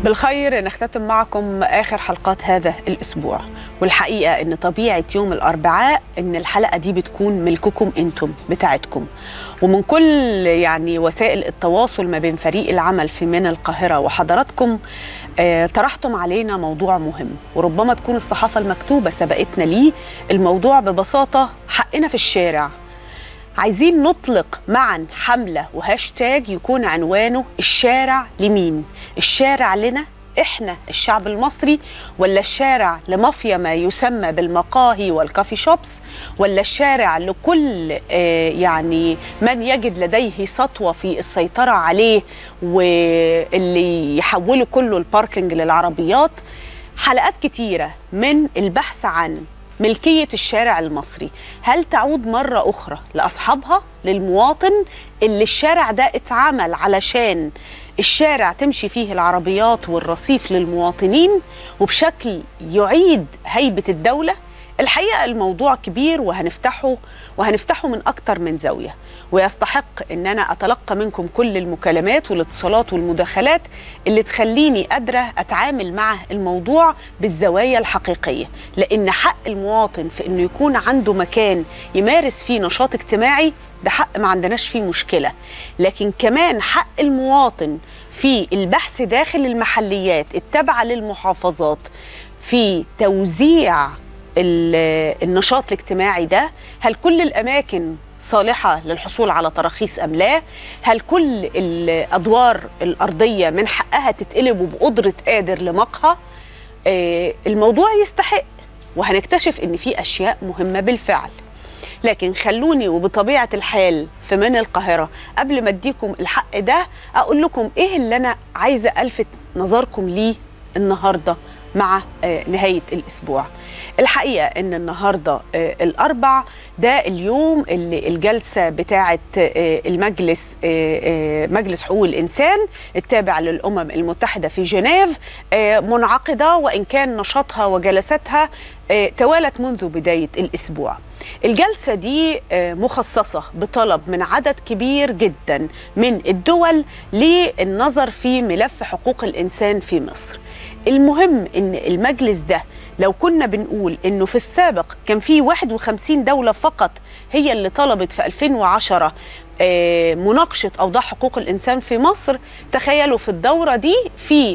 بالخير نختتم معكم آخر حلقات هذا الأسبوع والحقيقة أن طبيعة يوم الأربعاء أن الحلقة دي بتكون ملككم أنتم بتاعتكم ومن كل يعني وسائل التواصل ما بين فريق العمل في من القاهرة وحضراتكم آه طرحتم علينا موضوع مهم وربما تكون الصحافة المكتوبة سبقتنا ليه الموضوع ببساطة حقنا في الشارع عايزين نطلق معا حملة وهاشتاج يكون عنوانه الشارع لمين الشارع لنا احنا الشعب المصري ولا الشارع لمافيا ما يسمى بالمقاهي والكافي شوبس ولا الشارع لكل آه يعني من يجد لديه سطوة في السيطرة عليه واللي يحوله كله الباركنج للعربيات حلقات كتيرة من البحث عن ملكية الشارع المصري هل تعود مرة أخرى لأصحابها للمواطن اللي الشارع ده اتعمل علشان الشارع تمشي فيه العربيات والرصيف للمواطنين وبشكل يعيد هيبة الدولة الحقيقة الموضوع كبير وهنفتحه وهنفتحه من أكتر من زاوية ويستحق ان انا اتلقى منكم كل المكالمات والاتصالات والمداخلات اللي تخليني قادره اتعامل مع الموضوع بالزوايا الحقيقيه لان حق المواطن في انه يكون عنده مكان يمارس فيه نشاط اجتماعي ده حق ما عندناش فيه مشكله لكن كمان حق المواطن في البحث داخل المحليات التابعه للمحافظات في توزيع النشاط الاجتماعي ده هل كل الاماكن صالحة للحصول على تراخيص أم لا هل كل الأدوار الأرضية من حقها تتقلب وبقدرة قادر لمقهى آه الموضوع يستحق وهنكتشف أن في أشياء مهمة بالفعل لكن خلوني وبطبيعة الحال في من القاهرة قبل ما اديكم الحق ده أقول لكم إيه اللي أنا عايزة ألفت نظركم ليه النهاردة مع آه نهاية الأسبوع الحقيقة أن النهاردة آه الأربع ده اليوم اللي الجلسة بتاعة آه المجلس آه مجلس حقوق الإنسان التابع للأمم المتحدة في جنيف منعقدة وإن كان نشاطها وجلساتها توالت منذ بداية الأسبوع الجلسة دي مخصصة بطلب من عدد كبير جدا من الدول للنظر في ملف حقوق الإنسان في مصر المهم ان المجلس ده لو كنا بنقول انه في السابق كان في 51 دولة فقط هي اللي طلبت في 2010 مناقشة أوضاع حقوق الإنسان في مصر تخيلوا في الدورة دي في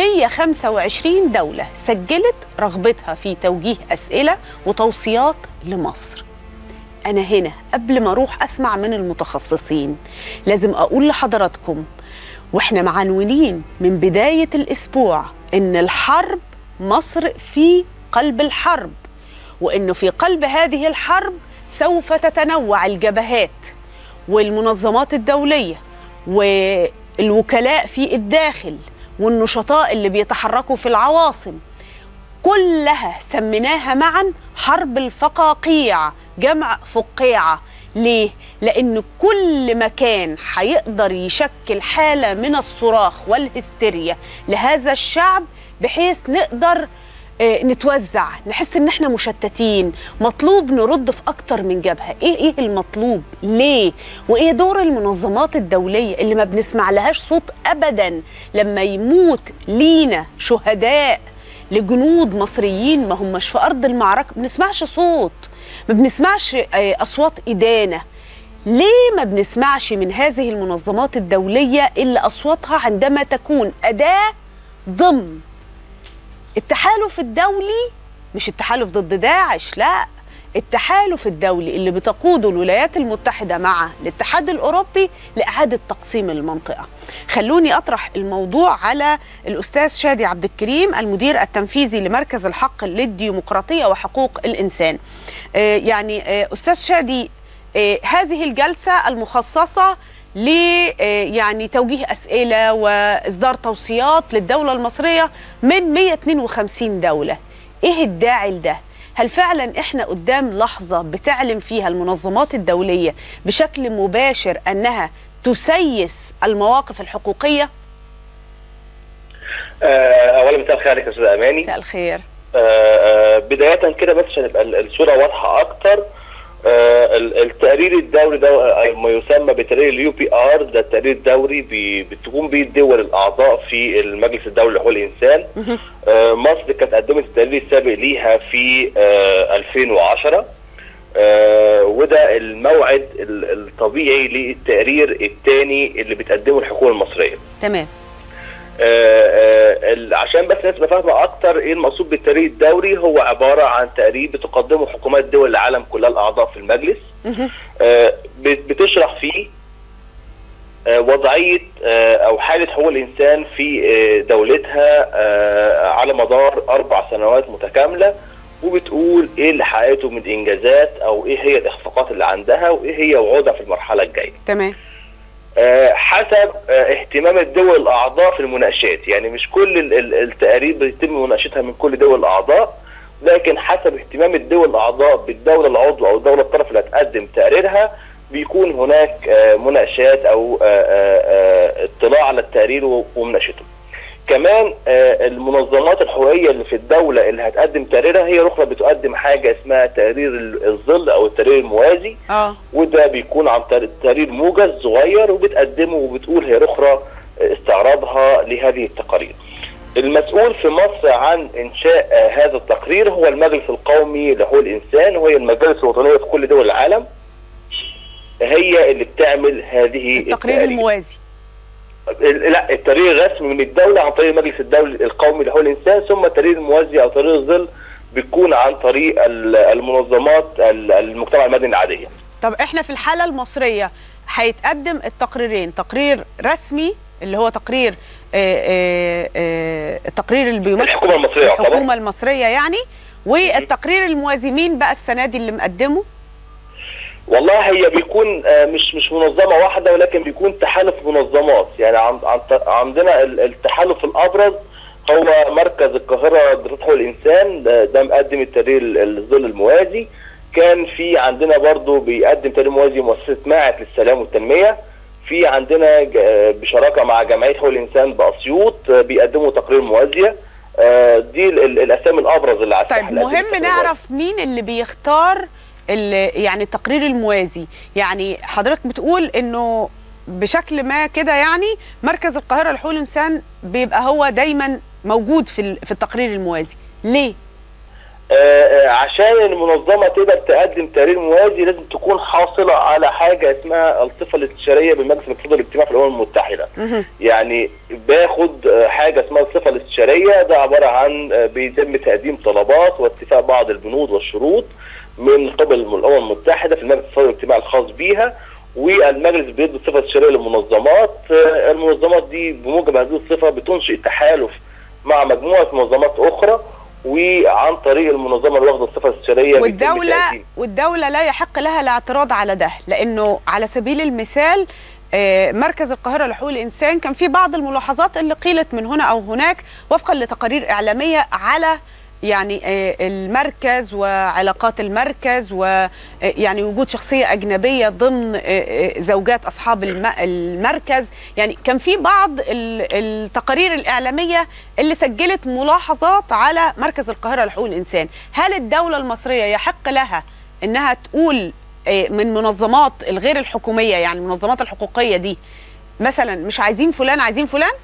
125 دولة سجلت رغبتها في توجيه أسئلة وتوصيات لمصر أنا هنا قبل ما أروح أسمع من المتخصصين لازم أقول لحضراتكم وإحنا معنونين من بداية الأسبوع إن الحرب مصر في قلب الحرب وإنه في قلب هذه الحرب سوف تتنوع الجبهات والمنظمات الدولية والوكلاء في الداخل والنشطاء اللي بيتحركوا في العواصم كلها سميناها معا حرب الفقاقيع جمع فقيعة ليه؟ لأن كل مكان هيقدر يشكل حالة من الصراخ والهستيريا لهذا الشعب بحيث نقدر آه نتوزع نحس ان احنا مشتتين مطلوب نرد في اكتر من جبهه ايه ايه المطلوب ليه وايه دور المنظمات الدوليه اللي ما بنسمع لهاش صوت ابدا لما يموت لينا شهداء لجنود مصريين ما هماش في ارض المعركه ما بنسمعش صوت ما بنسمعش آه اصوات ادانه ليه ما بنسمعش من هذه المنظمات الدوليه اللي اصواتها عندما تكون اداه ضمن التحالف الدولي مش التحالف ضد داعش لا التحالف الدولي اللي بتقوده الولايات المتحدة مع الاتحاد الأوروبي لإعادة تقسيم المنطقة خلوني أطرح الموضوع على الأستاذ شادي عبد الكريم المدير التنفيذي لمركز الحق للديمقراطية وحقوق الإنسان آه يعني آه أستاذ شادي آه هذه الجلسة المخصصة ل يعني توجيه اسئله واصدار توصيات للدوله المصريه من 152 دوله ايه الداعي لده هل فعلا احنا قدام لحظه بتعلن فيها المنظمات الدوليه بشكل مباشر انها تسيس المواقف الحقوقيه اولا مساء الخير عليك يا استاذ اماني مساء الخير بدايه كده بس عشان يبقى الصوره واضحه اكتر آه، ال- التقرير الدوري ده آه، ما يسمى بتقرير اليو بي ار ده التقرير الدوري بي- بتقوم به الدول الاعضاء في المجلس الدولي لحقوق الانسان آه، مصر كانت قدمت التقرير السابق ليها في آه، 2010 آه، وده الموعد ال- الطبيعي للتقرير الثاني اللي بتقدمه الحكومه المصريه تمام آه، آه، ال- عشان بس الناس تبقى فاهمه اكتر ايه المقصود بالتقرير الدوري هو عباره عن تقرير بتقدمه حكومات دول العالم كلها الاعضاء في المجلس مهم. آه، بت- بتشرح فيه آه، وضعيه آه، او حاله حقوق الانسان في آه، دولتها آه، على مدار اربع سنوات متكامله وبتقول ايه اللي حققته من انجازات او ايه هي الاخفاقات اللي عندها وايه هي وعودها في المرحله الجايه. تمام آه، حسب آه، اهتمام الدول الاعضاء في المناقشات يعني مش كل ال- ال- التقارير بيتم مناقشتها من كل دول الاعضاء لكن حسب اهتمام الدول الاعضاء بالدوله العضو او الدوله الطرف اللي هتقدم تقريرها بيكون هناك آه، مناقشات او آه، آه، آه، اطلاع على التقرير و- ومناقشته كمان آه، المنظمات الحقوقيه اللي في الدوله اللي هتقدم تقريرها هي اخرى بتقدم حاجه اسمها تقرير ال- الظل او التقرير الموازي اه وده بيكون عن طريق تقرير موجز صغير وبتقدمه وبتقول هي اخرى استعراضها لهذه التقارير. المسؤول في مصر عن انشاء آه، هذا التقرير هو المجلس القومي لحقوق الانسان وهي المجالس الوطنيه في كل دول العالم هي اللي بتعمل هذه التقرير الموازي ال- لا التقرير الرسمي من الدوله عن طريق المجلس الدولي القومي لحقوق الانسان ثم التقرير الموازي او تقرير الظل بيكون عن طريق ال- المنظمات ال- المجتمع المدني العاديه. طب احنا في الحاله المصريه هيتقدم التقريرين تقرير رسمي اللي هو تقرير آه، آه، آه، التقرير اللي بيمثل الحكومه المصريه يعتبر. الحكومه المصريه يعني والتقرير الموازي مين بقى السنه دي اللي مقدمه والله هي بيكون آه، مش مش منظمه واحده ولكن بيكون تحالف منظمات يعني عن عن عندنا ال- التحالف الابرز هو مركز القاهره لدراسه حقوق الانسان ده, ده مقدم التقرير ال- الظل الموازي كان في عندنا برضو بيقدم تقرير موازي مؤسسه ماعت للسلام والتنميه في عندنا ج- آه، بشراكه مع جمعيه حقوق الانسان باسيوط آه، بيقدموا تقرير موازيه آه، دي ال- ال- الاسامي الابرز اللي على طيب الساحة اللي قدمت مهم التقرير الموازي. نعرف مين اللي بيختار ال- يعني التقرير الموازي يعني حضرتك بتقول انه بشكل ما كده يعني مركز القاهره لحقوق الانسان بيبقى هو دايما موجود في ال- في التقرير الموازي ليه آه، آه، عشان المنظمه تقدر تقدم تقرير موازي لازم تكون حاصله على حاجه اسمها الصفه الاستشاريه بالمجلس الاقتصادي والاجتماعي في الامم المتحده. مهم. يعني باخد آه، حاجه اسمها الصفه الاستشاريه ده عباره عن آه، بيتم تقديم طلبات واتفاق بعض البنود والشروط من قبل الامم المتحده في المجلس الاقتصادي والاجتماعي الخاص بيها والمجلس بيدي الصفه الاستشاريه للمنظمات آه، المنظمات دي بموجب هذه الصفه بتنشئ تحالف مع مجموعه منظمات اخرى وعن طريق المنظمه اللي واخده الصفه الاستشاريه بيتم والدولة تقديم- والدولة لا يحق لها الاعتراض على ده لأنه على سبيل المثال آه، مركز القاهرة لحقوق الإنسان كان في بعض الملاحظات اللي قيلت من هنا أو هناك وفقا لتقارير إعلامية على يعني آه، المركز وعلاقات المركز ويعني وجود شخصية أجنبية ضمن آه، آه، زوجات أصحاب الم- المركز يعني كان في بعض ال- التقارير الإعلامية اللي سجلت ملاحظات على مركز القاهرة لحقوق الإنسان هل الدولة المصرية يحق لها إنها تقول آه، من منظمات الغير الحكومية يعني المنظمات الحقوقية دي مثلا مش عايزين فلان عايزين فلان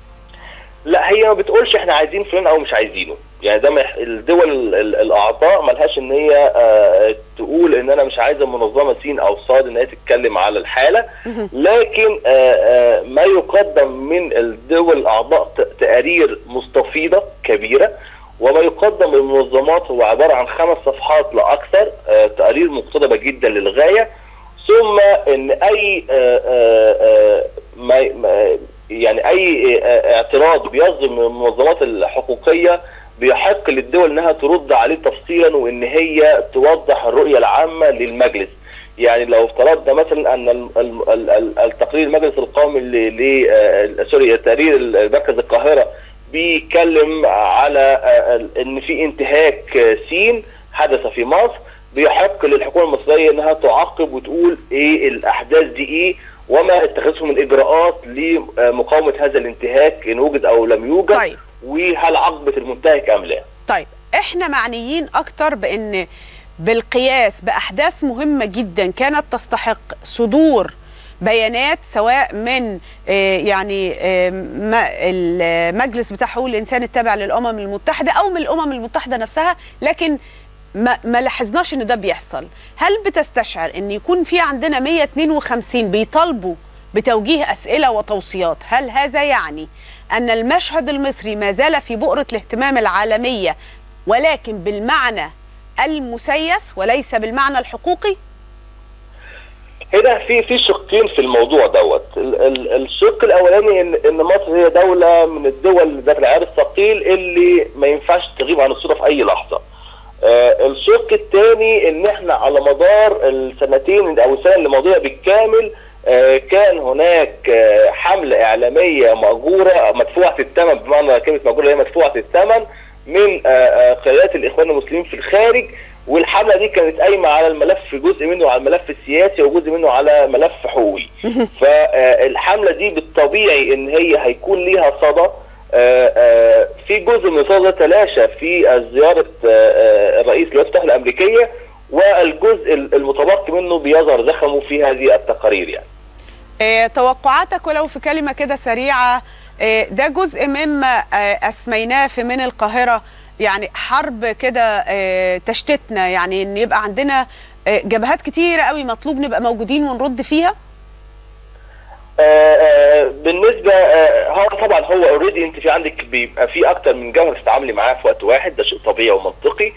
لا هي ما بتقولش احنا عايزين فلان او مش عايزينه يعني ده ما يح- الدول ال- ال- الاعضاء ملهاش ان هي آه، تقول ان انا مش عايزه منظمه سين او صاد ان هي تتكلم على الحاله لكن آه، آه، ما يقدم من الدول الاعضاء ت- تقارير مستفيضه كبيره وما يقدم من المنظمات هو عباره عن خمس صفحات لا اكثر آه، تقارير مقتضبه جدا للغايه ثم ان اي آه، آه، آه، ما ما- يعني اي آه، اعتراض بيصدر من المنظمات الحقوقيه بيحق للدول انها ترد عليه تفصيلا وان هي توضح الرؤيه العامه للمجلس يعني لو افترضنا مثلا ان ال- ال- ال- ال- التقرير المجلس القومي ل ل- آه، سوري تقرير مركز القاهره بيتكلم على آه، ال- ان في انتهاك آه، سين حدث في مصر بيحق للحكومه المصريه انها تعقب وتقول ايه الاحداث دي ايه وما اتخذته من اجراءات لمقاومه هذا الانتهاك ان وجد او لم يوجد طيب. وهل عاقبه المنتهك ام لا طيب احنا معنيين اكتر بان بالقياس باحداث مهمه جدا كانت تستحق صدور بيانات سواء من آه، يعني آه، ما- المجلس بتاع حقوق الانسان التابع للامم المتحده او من الامم المتحده نفسها لكن ما, ما لاحظناش ان ده بيحصل هل بتستشعر ان يكون في عندنا 152 بيطالبوا بتوجيه اسئله وتوصيات هل هذا يعني ان المشهد المصري ما زال في بؤره الاهتمام العالميه ولكن بالمعنى المسيس وليس بالمعنى الحقوقي هنا في في شقين في الموضوع دوت ال- ال- الشق الاولاني ان ان مصر هي دوله من الدول ذات العيار الثقيل اللي ما ينفعش تغيب عن الصوره في اي لحظه آه، الشق الثاني ان احنا على مدار السنتين او السنه اللي ماضيه بالكامل آه، كان هناك آه، حمله اعلاميه ماجوره مدفوعه الثمن بمعنى كلمه ماجوره هي مدفوعه الثمن من آه، آه، قيادات الاخوان المسلمين في الخارج والحمله دي كانت قايمه على الملف جزء منه على الملف السياسي وجزء منه على ملف حقوقي فالحمله دي بالطبيعي ان هي هيكون ليها صدى آه، آه، في جزء من الصدى ده تلاشى في زياره آه، آه، الرئيس للولايات المتحده الامريكيه والجزء المتبقي منه بيظهر زخمه في هذه التقارير يعني آه، توقعاتك ولو في كلمة كده سريعة آه، ده جزء مما آه، أسميناه في من القاهرة يعني حرب كده آه، تشتتنا يعني ان يبقى عندنا آه، جبهات كتيرة قوي مطلوب نبقى موجودين ونرد فيها آه، آه، بالنسبه آه، هو طبعا هو اوريدي انت في عندك بيبقى في اكتر من جوهر تتعاملي معاه في وقت واحد ده شيء طبيعي ومنطقي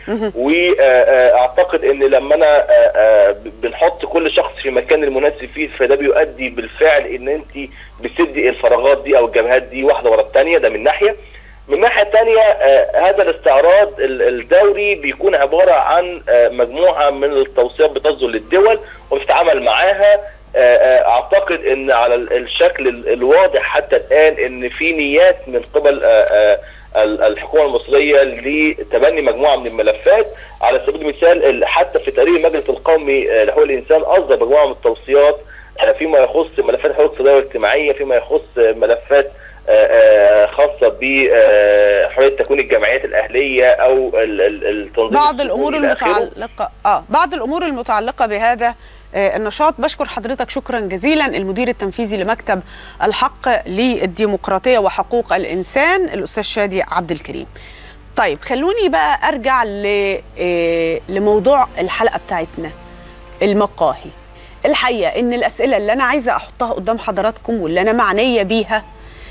واعتقد ان لما انا آه، آه، بنحط كل شخص في مكان المناسب فيه فده بيؤدي بالفعل ان انت بتسدي الفراغات دي او الجبهات دي واحده ورا الثانيه ده من ناحيه من الناحيه الثانيه هذا الاستعراض ال- الدوري بيكون عباره عن آه، مجموعه من التوصيات بتصدر للدول وبتتعامل معاها آه، آه، اعتقد ان على ال- الشكل ال- الواضح حتى الان ان في نيات من قبل آه، آه، ال- الحكومه المصريه لتبني مجموعه من الملفات على سبيل المثال ال- حتى في تقرير المجلس القومي آه، لحقوق الانسان اصدر مجموعه من التوصيات آه، فيما يخص ملفات الحقوق الاقتصاديه والاجتماعيه فيما يخص آه، ملفات آه، آه، خاصه بحريه تكوين الجمعيات الاهليه او ال- ال- التنظيم بعض السكوني الامور إلى آخره. المتعلقه اه بعض الامور المتعلقه بهذا آه، النشاط بشكر حضرتك شكرا جزيلا المدير التنفيذي لمكتب الحق للديمقراطيه وحقوق الانسان الاستاذ شادي عبد الكريم طيب خلوني بقى ارجع ل- آه، لموضوع الحلقه بتاعتنا المقاهي الحقيقه ان الاسئله اللي انا عايزه احطها قدام حضراتكم واللي انا معنيه بيها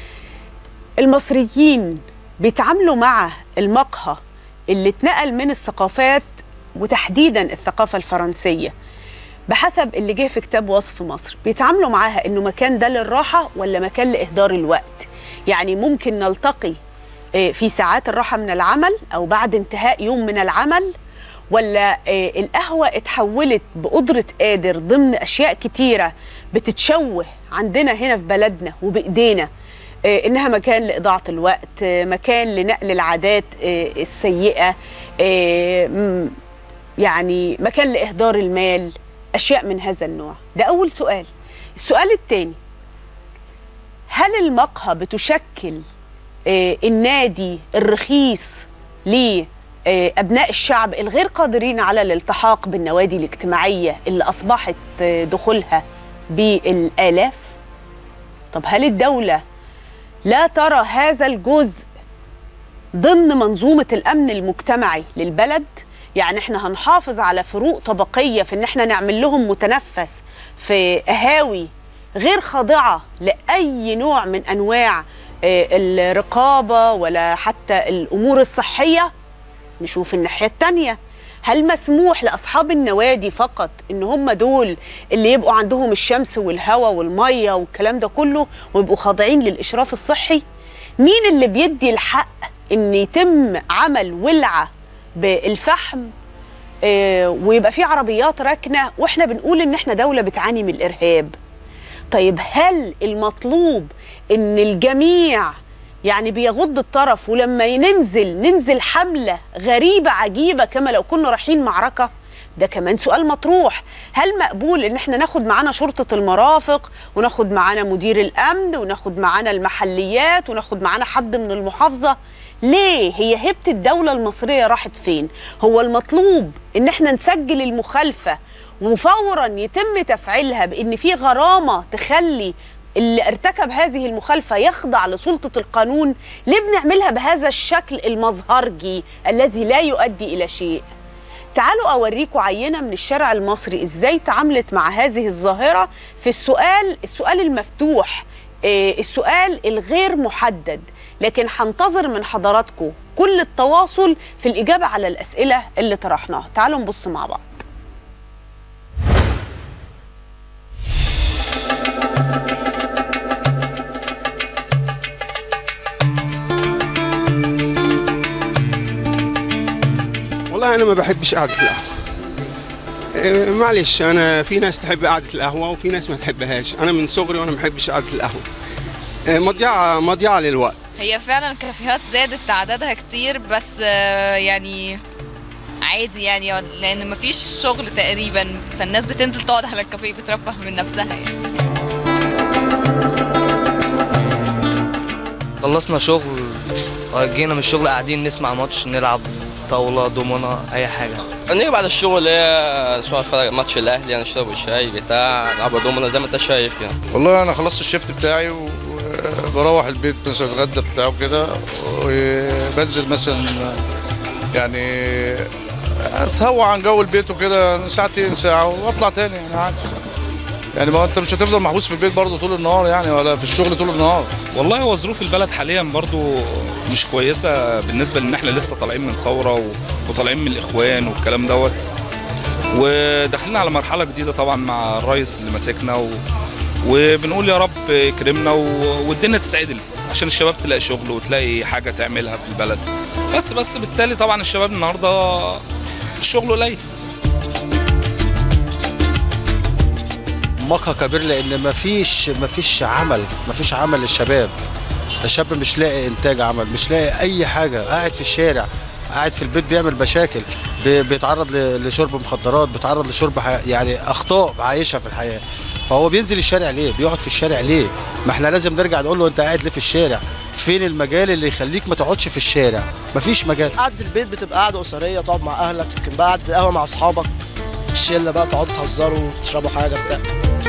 المصريين بيتعاملوا مع المقهى اللي اتنقل من الثقافات وتحديدا الثقافة الفرنسية بحسب اللي جه في كتاب وصف مصر بيتعاملوا معاها انه مكان ده للراحة ولا مكان لإهدار الوقت يعني ممكن نلتقي آه، في ساعات الراحة من العمل أو بعد انتهاء يوم من العمل ولا آه، القهوة اتحولت بقدرة قادر ضمن أشياء كتيرة بتتشوه عندنا هنا في بلدنا وبإيدينا آه، إنها مكان لإضاعة الوقت آه، مكان لنقل العادات آه، السيئة آه، م- يعني مكان لإهدار المال أشياء من هذا النوع ده أول سؤال السؤال الثاني هل المقهى بتشكل آه، النادي الرخيص لأبناء الشعب الغير قادرين على الالتحاق بالنوادي الاجتماعية اللي أصبحت آه، دخولها بالآلاف طب هل الدولة لا ترى هذا الجزء ضمن منظومة الأمن المجتمعي للبلد يعني احنا هنحافظ على فروق طبقية في ان احنا نعمل لهم متنفس في قهاوي غير خاضعة لأي نوع من أنواع آه، الرقابة ولا حتى الأمور الصحية نشوف الناحية التانية هل مسموح لأصحاب النوادي فقط إن هم دول اللي يبقوا عندهم الشمس والهواء والمية والكلام ده كله ويبقوا خاضعين للإشراف الصحي؟ مين اللي بيدي الحق إن يتم عمل ولعة بالفحم آه، ويبقى في عربيات راكنة وإحنا بنقول إن إحنا دولة بتعاني من الإرهاب؟ طيب هل المطلوب ان الجميع يعني بيغض الطرف ولما ننزل ننزل حملة غريبة عجيبة كما لو كنا رايحين معركة ده كمان سؤال مطروح هل مقبول ان احنا ناخد معانا شرطة المرافق وناخد معانا مدير الامن وناخد معانا المحليات وناخد معانا حد من المحافظة ليه هي هبه الدوله المصريه راحت فين هو المطلوب ان احنا نسجل المخالفه وفورا يتم تفعيلها بان في غرامه تخلي اللي ارتكب هذه المخالفه يخضع لسلطه القانون ليه بنعملها بهذا الشكل المظهرجي الذي لا يؤدي الى شيء تعالوا اوريكم عينه من الشارع المصري ازاي تعاملت مع هذه الظاهره في السؤال السؤال المفتوح آه، السؤال الغير محدد لكن هنتظر من حضراتكم كل التواصل في الاجابه على الاسئله اللي طرحناها تعالوا نبص مع بعض والله انا ما بحبش قعده القهوه إيه، معلش انا في ناس تحب قعده القهوه وفي ناس ما تحبهاش انا من صغري وانا ما بحبش قعده القهوه إيه، مضيعه مضيعه للوقت هي فعلا الكافيهات زادت تعدادها كتير بس آه، يعني عادي يعني لان مفيش شغل تقريبا فالناس بتنزل تقعد على الكافيه بترفه من نفسها يعني خلصنا شغل جينا من الشغل قاعدين نسمع ماتش نلعب طاولة دومنا أي حاجة نيجي بعد الشغل اللي هي سواء نتفرج ماتش الاهلي نشرب شاي بتاع نلعب دومنا زي ما انت شايف كده والله انا خلصت الشيفت بتاعي وبروح البيت مثلا اتغدى بتاعه كده وبنزل مثلا يعني اتهوى عن جو البيت وكده ساعتين ساعه واطلع تاني يعني عادي يعني ما هو انت مش هتفضل محبوس في البيت برضه طول النهار يعني ولا في الشغل طول النهار والله هو ظروف البلد حاليا برضو مش كويسه بالنسبه لان احنا لسه طالعين من ثوره و- وطالعين من الاخوان والكلام دوت وداخلين على مرحله جديده طبعا مع الرئيس اللي ماسكنا و... وبنقول يا رب يكرمنا و... والدنيا تتعدل عشان الشباب تلاقي شغل وتلاقي حاجه تعملها في البلد بس بس بالتالي طبعا الشباب النهارده الشغل قليل مقهى كبير لان مفيش مفيش عمل مفيش عمل للشباب الشاب مش لاقي انتاج عمل مش لاقي اي حاجه قاعد في الشارع قاعد في البيت بيعمل مشاكل بي- بيتعرض ل- لشرب مخدرات بيتعرض لشرب حي... يعني اخطاء عايشها في الحياه فهو بينزل الشارع ليه بيقعد في الشارع ليه ما احنا لازم نرجع نقول له انت قاعد ليه في الشارع فين المجال اللي يخليك ما تقعدش في الشارع مفيش مجال قعدة البيت بتبقى قعدة أسرية تقعد مع أهلك لكن بقى قعدة القهوة مع أصحابك الشلة بقى تقعدوا تهزروا تشربوا حاجة بتاع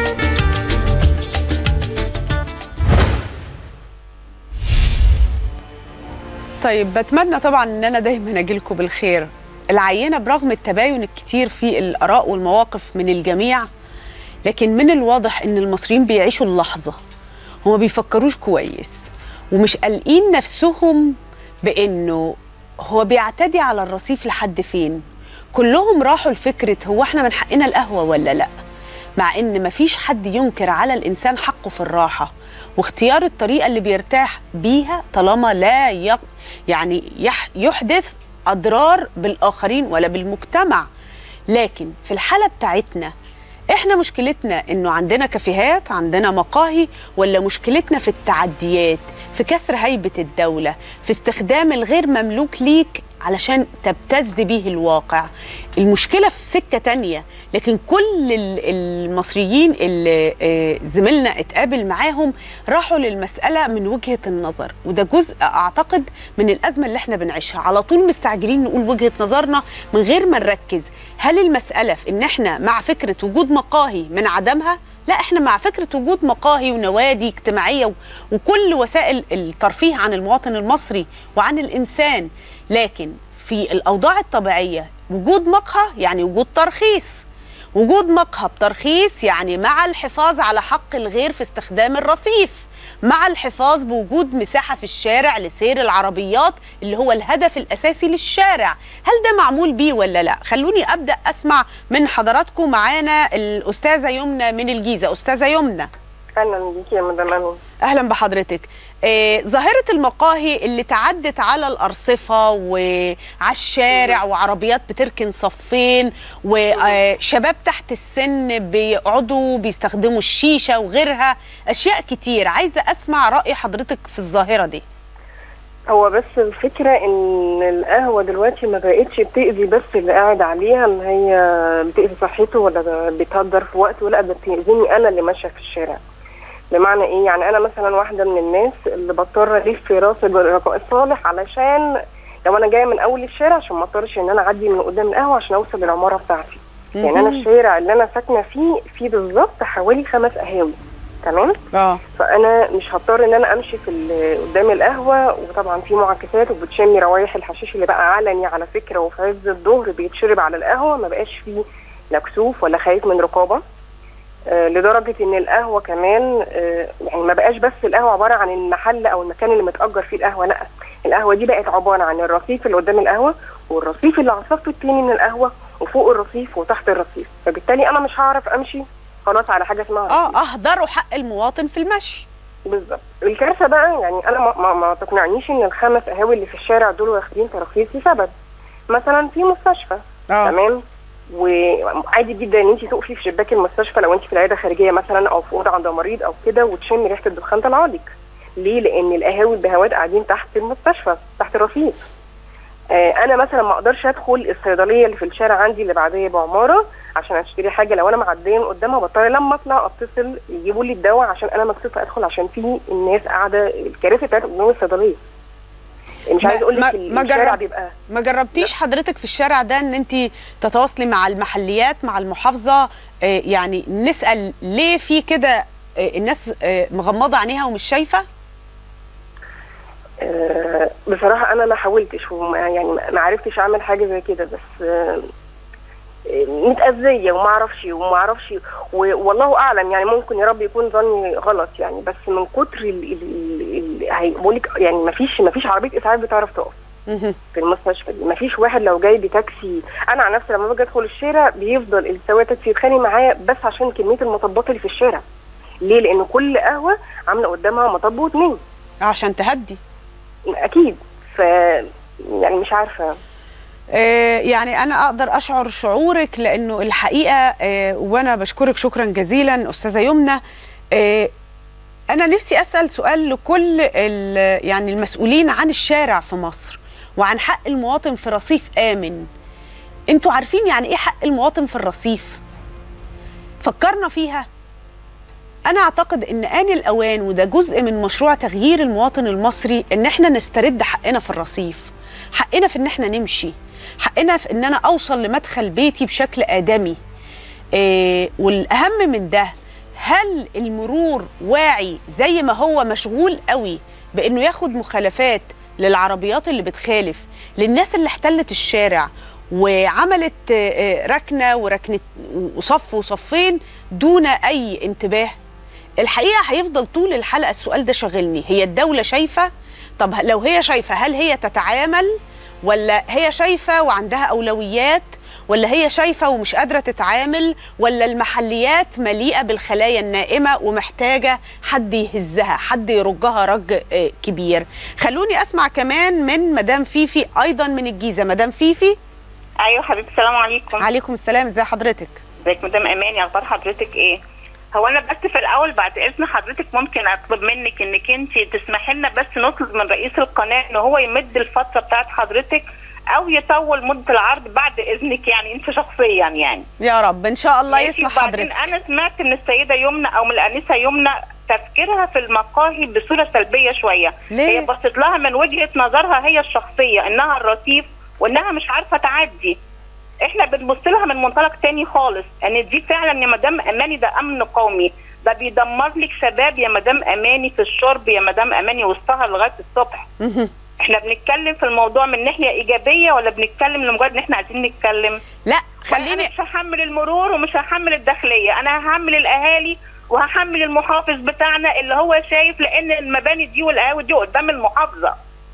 طيب بتمنى طبعا ان انا دايما اجي لكم بالخير العينه برغم التباين الكتير في الاراء والمواقف من الجميع لكن من الواضح ان المصريين بيعيشوا اللحظه هما بيفكروش كويس ومش قالقين نفسهم بانه هو بيعتدي على الرصيف لحد فين كلهم راحوا لفكره هو احنا من حقنا القهوه ولا لا مع ان مفيش حد ينكر على الانسان حقه في الراحه واختيار الطريقه اللي بيرتاح بيها طالما لا يق يعني يح يحدث اضرار بالاخرين ولا بالمجتمع لكن في الحاله بتاعتنا احنا مشكلتنا انه عندنا كافيهات عندنا مقاهي ولا مشكلتنا في التعديات في كسر هيبه الدوله في استخدام الغير مملوك ليك علشان تبتز به الواقع المشكله في سكه تانية لكن كل ال- المصريين اللي آه، زميلنا اتقابل معاهم راحوا للمساله من وجهه النظر وده جزء اعتقد من الازمه اللي احنا بنعيشها على طول مستعجلين نقول وجهه نظرنا من غير ما نركز هل المساله في ان احنا مع فكره وجود مقاهي من عدمها لا احنا مع فكره وجود مقاهي ونوادي اجتماعيه و- وكل وسائل الترفيه عن المواطن المصري وعن الانسان لكن في الاوضاع الطبيعيه وجود مقهى يعني وجود ترخيص وجود مقهى بترخيص يعني مع الحفاظ على حق الغير في استخدام الرصيف مع الحفاظ بوجود مساحة في الشارع لسير العربيات اللي هو الهدف الأساسي للشارع هل ده معمول بيه ولا لا؟ خلوني أبدأ أسمع من حضراتكم معانا الأستاذة يمنى من الجيزة أستاذة يمنى اهلا بيكي يا مدام امين اهلا بحضرتك آه، ظاهره المقاهي اللي تعدت على الارصفه وعلى الشارع وعربيات بتركن صفين وشباب تحت السن بيقعدوا بيستخدموا الشيشه وغيرها اشياء كتير عايزه اسمع راي حضرتك في الظاهره دي هو بس الفكره ان القهوه دلوقتي ما بقتش بتاذي بس اللي قاعد عليها ان هي بتاذي صحته ولا بتهدر في وقته لا ده بتاذيني انا اللي ماشيه في الشارع بمعنى ايه يعني انا مثلا واحده من الناس اللي بضطر الف في راس الرجاء الصالح علشان لو انا جايه من اول الشارع عشان ما اضطرش ان انا اعدي من قدام القهوه عشان اوصل للعماره بتاعتي يعني انا مهم. الشارع اللي انا ساكنه فيه فيه بالظبط حوالي خمس قهاوي تمام اه فانا مش هضطر ان انا امشي في ال- قدام القهوه وطبعا في معاكسات وبتشمي روايح الحشيش اللي بقى علني على فكره وفي عز الظهر بيتشرب على القهوه ما بقاش فيه لا كسوف ولا خايف من رقابه آه لدرجه ان القهوه كمان آه يعني ما بقاش بس القهوه عباره عن المحل او المكان اللي متاجر فيه القهوه لا القهوه دي بقت عباره عن الرصيف اللي قدام القهوه والرصيف اللي على الصف التاني من القهوه وفوق الرصيف وتحت الرصيف فبالتالي انا مش هعرف امشي خلاص على حاجه اسمها اه اهدروا حق المواطن في المشي بالظبط الكارثه بقى يعني انا ما, ما, ما تقنعنيش ان الخمس قهاوي اللي في الشارع دول واخدين تراخيص لسبب مثلا في مستشفى آه. تمام وعادي جدا ان انت تقفي في شباك المستشفى لو انت في العياده خارجيه مثلا او في اوضه عند مريض او كده وتشمي ريحه الدخان طالعه ليه؟ لان القهاوي البهوات قاعدين تحت المستشفى تحت الرصيف آه انا مثلا ما اقدرش ادخل الصيدليه اللي في الشارع عندي اللي بعديه بعماره عشان اشتري حاجه لو انا معديه من قدامها بضطر لما اطلع اتصل يجيبوا لي الدواء عشان انا مكسوفه ادخل عشان في الناس قاعده الكراسي بتاعت قدام الصيدليه مش ما- عايز اقول ما- لك ما الشارع جرب- بيبقى ما جربتيش حضرتك في الشارع ده ان انت تتواصلي مع المحليات مع المحافظه آه، يعني نسال ليه في كده آه، الناس آه، مغمضه عينيها ومش شايفه آه، بصراحة أنا ما حاولتش وما يعني ما ما عرفتش أعمل حاجة زي كده بس آه، آه، متأذية وما أعرفش وما أعرفش و- والله أعلم يعني ممكن يا رب يكون ظني غلط يعني بس من كتر ال ال ال ال هي- بقول لك يعني ما فيش ما فيش عربية إسعاف بتعرف تقف في المستشفى دي ما فيش واحد لو جاي بتاكسي أنا عن نفسي لما باجي أدخل الشارع بيفضل السواق تاكسي يتخانق معايا بس عشان كمية المطبات اللي في الشارع ليه؟ لأن كل قهوة عاملة قدامها مطب واتنين عشان تهدي اكيد ف يعني مش عارفه آه، يعني انا اقدر اشعر شعورك لانه الحقيقه آه، وانا بشكرك شكرا جزيلا استاذه يمنى آه، انا نفسي اسال سؤال لكل ال- يعني المسؤولين عن الشارع في مصر وعن حق المواطن في رصيف امن انتوا عارفين يعني ايه حق المواطن في الرصيف فكرنا فيها انا اعتقد ان ان الاوان وده جزء من مشروع تغيير المواطن المصري ان احنا نسترد حقنا في الرصيف حقنا في ان احنا نمشي حقنا في ان انا اوصل لمدخل بيتي بشكل ادمي إيه والاهم من ده هل المرور واعي زي ما هو مشغول قوي بانه ياخد مخالفات للعربيات اللي بتخالف للناس اللي احتلت الشارع وعملت آه، آه، ركنه وركنه وصف وصفين دون اي انتباه الحقيقه هيفضل طول الحلقه السؤال ده شاغلني هي الدوله شايفه طب لو هي شايفه هل هي تتعامل ولا هي شايفه وعندها اولويات ولا هي شايفه ومش قادره تتعامل ولا المحليات مليئه بالخلايا النائمه ومحتاجه حد يهزها حد يرجها رج آه، كبير خلوني اسمع كمان من مدام فيفي ايضا من الجيزه مدام فيفي ايوه حبيبتي السلام عليكم عليكم السلام ازي حضرتك ازيك مدام اماني اخبار حضرتك ايه هو انا بس في الاول بعد اذن حضرتك ممكن اطلب منك انك انت تسمحي لنا بس نطلب من رئيس القناه ان هو يمد الفتره بتاعت حضرتك او يطول مده العرض بعد اذنك يعني انت شخصيا يعني يا رب ان شاء الله ماشي، يسمح وبعدين حضرتك انا سمعت من السيده يمنى او من الانسه يمنى تفكيرها في المقاهي بصوره سلبيه شويه ليه؟ هي بصت لها من وجهه نظرها هي الشخصيه انها الرصيف وانها مش عارفه تعدي احنا بنبص لها من منطلق تاني خالص ان دي فعلا يا مدام اماني ده امن قومي ده بيدمر لك شباب يا مدام اماني في الشرب يا مدام اماني والسهر لغايه الصبح احنا بنتكلم في الموضوع من ناحيه ايجابيه ولا بنتكلم لمجرد ان احنا عايزين نتكلم لا خليني مش هحمل المرور ومش هحمل الداخليه انا هحمل الاهالي وهحمل المحافظ بتاعنا اللي هو شايف لان المباني دي والقهاوي دي قدام المحافظه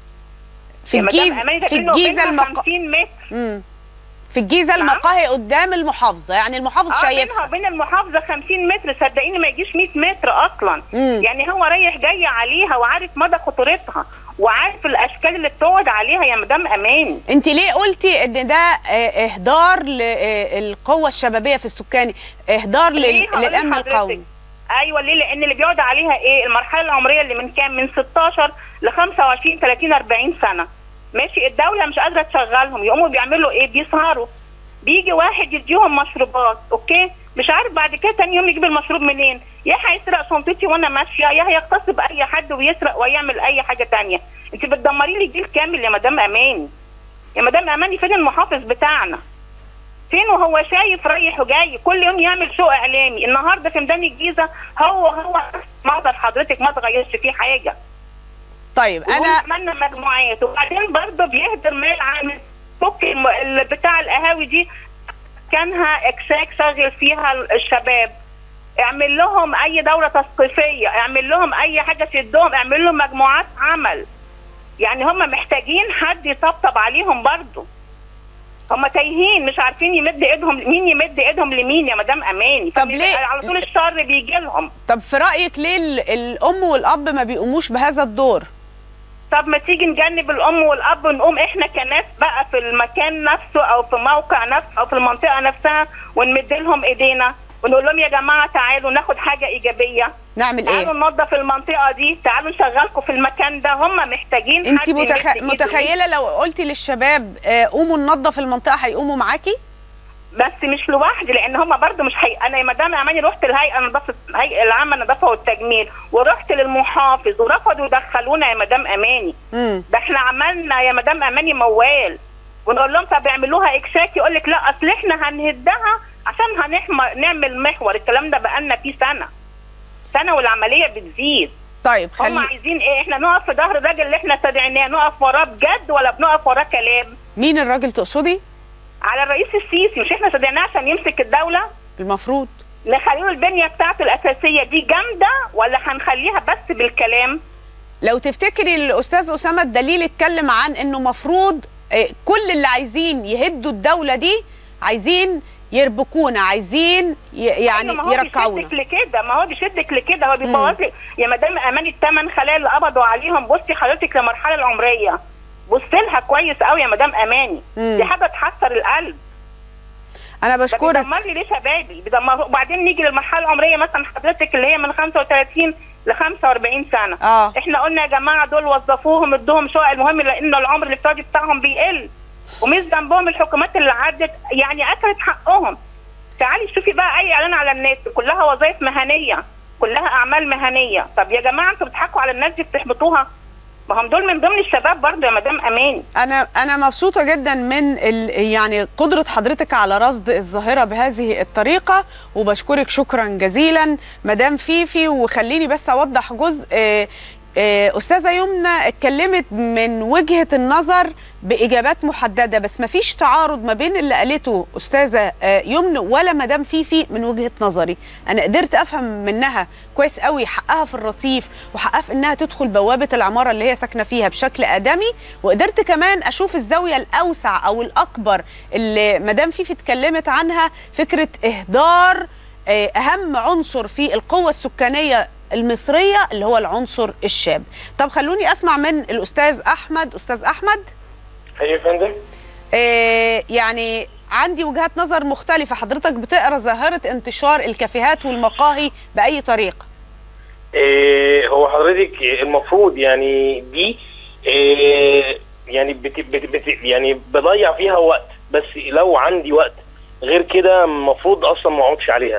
في يا مدام الجيزه أماني ده في بينه الجيزه وبينها المق... 50 متر مم. في الجيزه المقاهي قدام المحافظه يعني المحافظ اه شايفها بينها وبين المحافظه 50 متر صدقيني ما يجيش 100 متر اصلا مم. يعني هو رايح جاي عليها وعارف مدى خطورتها وعارف الاشكال اللي بتقعد عليها يا مدام امان انت ليه قلتي ان ده آه، اهدار للقوه الشبابيه في السكاني اهدار لل... ليه هقول للامن لحضرتك؟ القومي ايوه ليه لان اللي بيقعد عليها ايه المرحله العمريه اللي من كام من 16 ل 25 30 40 سنه ماشي الدوله مش قادره تشغلهم يقوموا بيعملوا ايه بيسهروا بيجي واحد يديهم مشروبات اوكي مش عارف بعد كده تاني يوم يجيب المشروب منين يا هيسرق شنطتي وانا ماشيه يا هيغتصب اي حد ويسرق ويعمل اي حاجه تانية انت بتدمري لي جيل كامل يا مدام اماني يا مدام اماني فين المحافظ بتاعنا فين وهو شايف رايح وجاي كل يوم يعمل شو اعلامي النهارده في ميدان الجيزه هو هو منظر حضرتك ما اتغيرش فيه حاجه طيب انا عملنا مجموعات وبعدين برضه بيهدر مال عن فك الم- ال- بتاع القهاوي دي كانها اكساك شغل فيها ال- الشباب اعمل لهم اي دوره تثقيفيه اعمل لهم اي حاجه شدهم اعمل لهم مجموعات عمل يعني هم محتاجين حد يطبطب عليهم برضه هم تايهين مش عارفين يمد ايدهم مين يمد ايدهم لمين يا مدام اماني طب ليه؟ على طول الشر بيجي لهم طب في رايك ليه ال- الام والاب ما بيقوموش بهذا الدور طب ما تيجي نجنب الام والاب ونقوم احنا كناس بقى في المكان نفسه او في موقع نفسه او في المنطقه نفسها ونمد لهم ايدينا ونقول لهم يا جماعه تعالوا ناخد حاجه ايجابيه نعمل تعالوا ايه ننظف المنطقه دي تعالوا نشغلكم في المكان ده هم محتاجين انت حد يمد متخ... إيده. متخيله لو قلتي للشباب آه، قوموا ننظف المنطقه هيقوموا معاكي بس مش لوحدي لان هم برضو مش هي... انا يا مدام اماني رحت الهيئه نظافه الهيئه العامه النظافه والتجميل ورحت للمحافظ ورفضوا يدخلونا يا مدام اماني امم ده احنا عملنا يا مدام اماني موال ونقول لهم طب اعملوها اكشاك يقول لك لا اصل احنا هنهدها عشان هنحمر نعمل محور الكلام ده بقالنا فيه سنه سنه والعمليه بتزيد طيب هم خلي عايزين ايه احنا نقف في ظهر الراجل اللي احنا استدعيناه نقف وراه بجد ولا بنقف وراه كلام مين الراجل تقصدي على الرئيس السيسي مش احنا استدعيناه عشان يمسك الدوله المفروض نخليه البنيه بتاعته الاساسيه دي جامده ولا هنخليها بس بالكلام لو تفتكري الاستاذ اسامه الدليل اتكلم عن انه مفروض آه، كل اللي عايزين يهدوا الدوله دي عايزين يربكونا عايزين ي- يعني أيوة، ما هو يركعونا بيشدك لكده ما هو بيشدك لكده هو بيبوظ لك يا مدام امان الثمان خلايا اللي قبضوا عليهم بصي حضرتك للمرحله العمريه بصي لها كويس قوي يا مدام اماني مم. دي حاجه تحسر القلب انا ده بشكرك بيدمر لي ليه شبابي بيدمر وبعدين نيجي للمرحله العمريه مثلا حضرتك اللي هي من 35 ل 45 سنه اه احنا قلنا يا جماعه دول وظفوهم ادوهم شقق المهم لان العمر الافتراضي بتاعهم بيقل ومش ذنبهم الحكومات اللي عدت يعني اكلت حقهم تعالي شوفي بقى اي اعلان على النت كلها وظائف مهنيه كلها اعمال مهنيه طب يا جماعه انتوا بتضحكوا على الناس دي بتحبطوها ما هم دول من ضمن الشباب برضه يا مدام اماني انا انا مبسوطه جدا من ال يعني قدره حضرتك على رصد الظاهره بهذه الطريقه وبشكرك شكرا جزيلا مدام فيفي وخليني بس اوضح جزء آه، آه، استاذه يمنى اتكلمت من وجهه النظر باجابات محدده بس ما فيش تعارض ما بين اللي قالته استاذه آه، يمنى ولا مدام فيفي من وجهه نظري انا قدرت افهم منها كويس قوي حقها في الرصيف وحقها في انها تدخل بوابه العماره اللي هي ساكنه فيها بشكل ادمي وقدرت كمان اشوف الزاويه الاوسع او الاكبر اللي مدام فيفي اتكلمت عنها فكره اهدار آه، اهم عنصر في القوه السكانيه المصريه اللي هو العنصر الشاب طب خلوني اسمع من الاستاذ احمد استاذ احمد ايوه يا فندم آه، يعني عندي وجهات نظر مختلفه حضرتك بتقرا ظاهره انتشار الكافيهات والمقاهي باي طريقه إيه هو حضرتك المفروض يعني دي إيه يعني بت بت بت يعني بضيع فيها وقت بس لو عندي وقت غير كده المفروض اصلا ما اقعدش عليها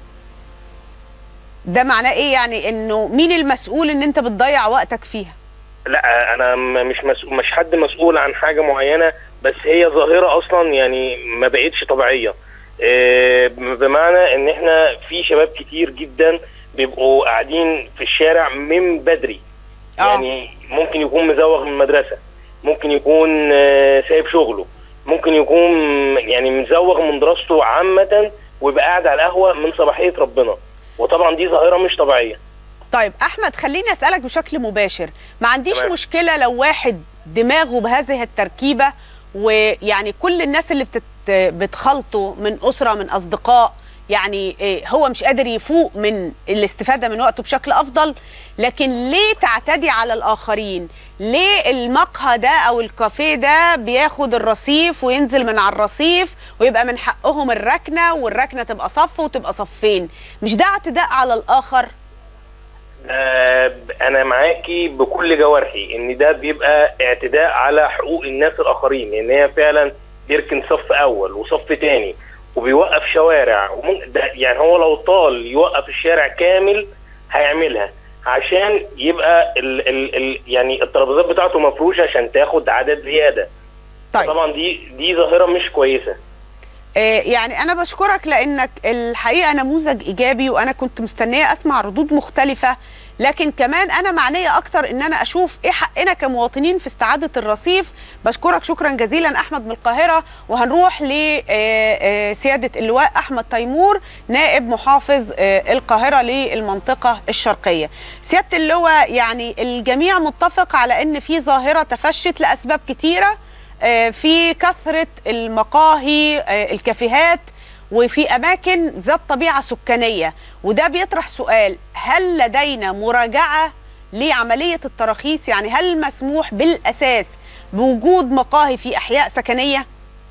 ده معناه ايه يعني انه مين المسؤول ان انت بتضيع وقتك فيها لا انا م- مش مسؤول مش حد مسؤول عن حاجه معينه بس هي ظاهره اصلا يعني ما بقتش طبيعيه إيه بمعنى ان احنا في شباب كتير جدا بيبقوا قاعدين في الشارع من بدري يعني ممكن يكون مزوغ من المدرسه ممكن يكون آه، سايب شغله ممكن يكون يعني مزوغ من دراسته عامه ويبقى قاعد على القهوه من صباحيه ربنا وطبعا دي ظاهره مش طبيعيه طيب احمد خليني اسالك بشكل مباشر ما عنديش تمام. مشكله لو واحد دماغه بهذه التركيبه ويعني كل الناس اللي بتت بتخلطه من اسره من اصدقاء يعني إيه، هو مش قادر يفوق من الاستفاده من وقته بشكل افضل لكن ليه تعتدي على الاخرين ليه المقهى ده او الكافيه ده بياخد الرصيف وينزل من على الرصيف ويبقى من حقهم الركنه والركنه تبقى صف وتبقى صفين مش ده اعتداء على الاخر آه، انا معاكي بكل جوارحي ان ده بيبقى اعتداء على حقوق الناس الاخرين لان هي فعلا بيركن صف اول وصف تاني وبيوقف شوارع وممكن ده يعني هو لو طال يوقف الشارع كامل هيعملها عشان يبقى ال ال ال يعني الترابيزات بتاعته مفروشه عشان تاخد عدد زياده طيب. طبعا دي دي ظاهره مش كويسه آه، يعني انا بشكرك لانك الحقيقه نموذج ايجابي وانا كنت مستنيه اسمع ردود مختلفه لكن كمان انا معنيه اكتر ان انا اشوف ايه حقنا كمواطنين في استعاده الرصيف بشكرك شكرا جزيلا احمد من القاهره وهنروح لسياده اللواء احمد تيمور نائب محافظ آه، القاهره للمنطقه الشرقيه سياده اللواء يعني الجميع متفق على ان في ظاهره تفشت لاسباب كتيره آه، في كثرة المقاهي آه، الكافيهات وفي أماكن ذات طبيعة سكانية وده بيطرح سؤال هل لدينا مراجعة لعملية التراخيص يعني هل مسموح بالأساس بوجود مقاهي في أحياء سكنية؟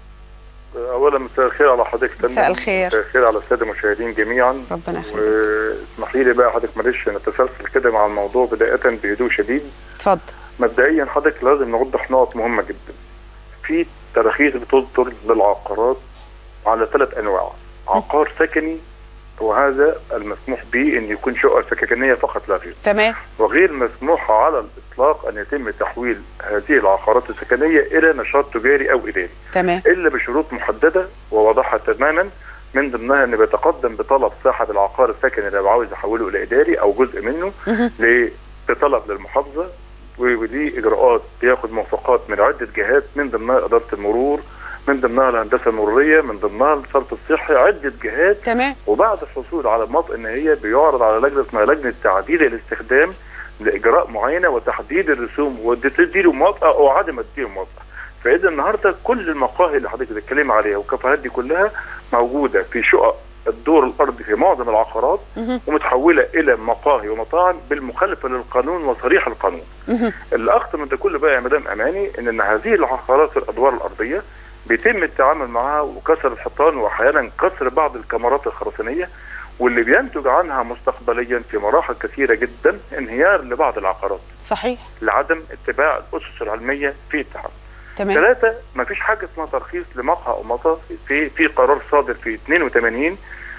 اولا مساء الخير على حضرتك فندم. مساء الخير. مساء الخير على الساده المشاهدين جميعا ربنا يخليك واسمحي لي بقى حضرتك معلش نتسلسل كده مع الموضوع بدايه بهدوء شديد اتفضل مبدئيا حضرتك لازم نوضح نقط مهمه جدا في تراخيص بتصدر للعقارات على ثلاث انواع عقار سكني وهذا المسموح به ان يكون شقه سكنيه فقط لا غير تمام وغير مسموح على الاطلاق ان يتم تحويل هذه العقارات السكنيه الى نشاط تجاري او اداري تمام الا بشروط محدده وواضحه تماما من ضمنها ان بيتقدم بطلب صاحب العقار السكني اللي عاوز يحوله الى اداري او جزء منه ل- بطلب للمحافظه ودي اجراءات بياخد موافقات من عده جهات من ضمنها اداره المرور من ضمنها الهندسه المروريه من ضمنها الصرف الصحي عده جهات تمام وبعد الحصول على الموافقه النهائيه بيعرض على لجنه اسمها لجنه تعديل الاستخدام لاجراء معينه وتحديد الرسوم وتديله موافقه او عدم تديله موافقه فاذا النهارده كل المقاهي اللي حضرتك بتتكلم عليها والكافيهات دي كلها موجوده في شقق الدور الارضي في معظم العقارات ومتحوله الى مقاهي ومطاعم بالمخالفه للقانون وصريح القانون. الاخطر من ده كله بقى يا مدام اماني ان ان هذه العقارات في الادوار الارضيه بيتم التعامل معها وكسر الحيطان واحيانا كسر بعض الكمرات الخرسانيه واللي بينتج عنها مستقبليا في مراحل كثيره جدا انهيار لبعض العقارات صحيح لعدم اتباع الاسس العلميه في التعامل. تمام ثلاثة ما فيش حاجة اسمها ترخيص لمقهى أو مطار في في قرار صادر في 82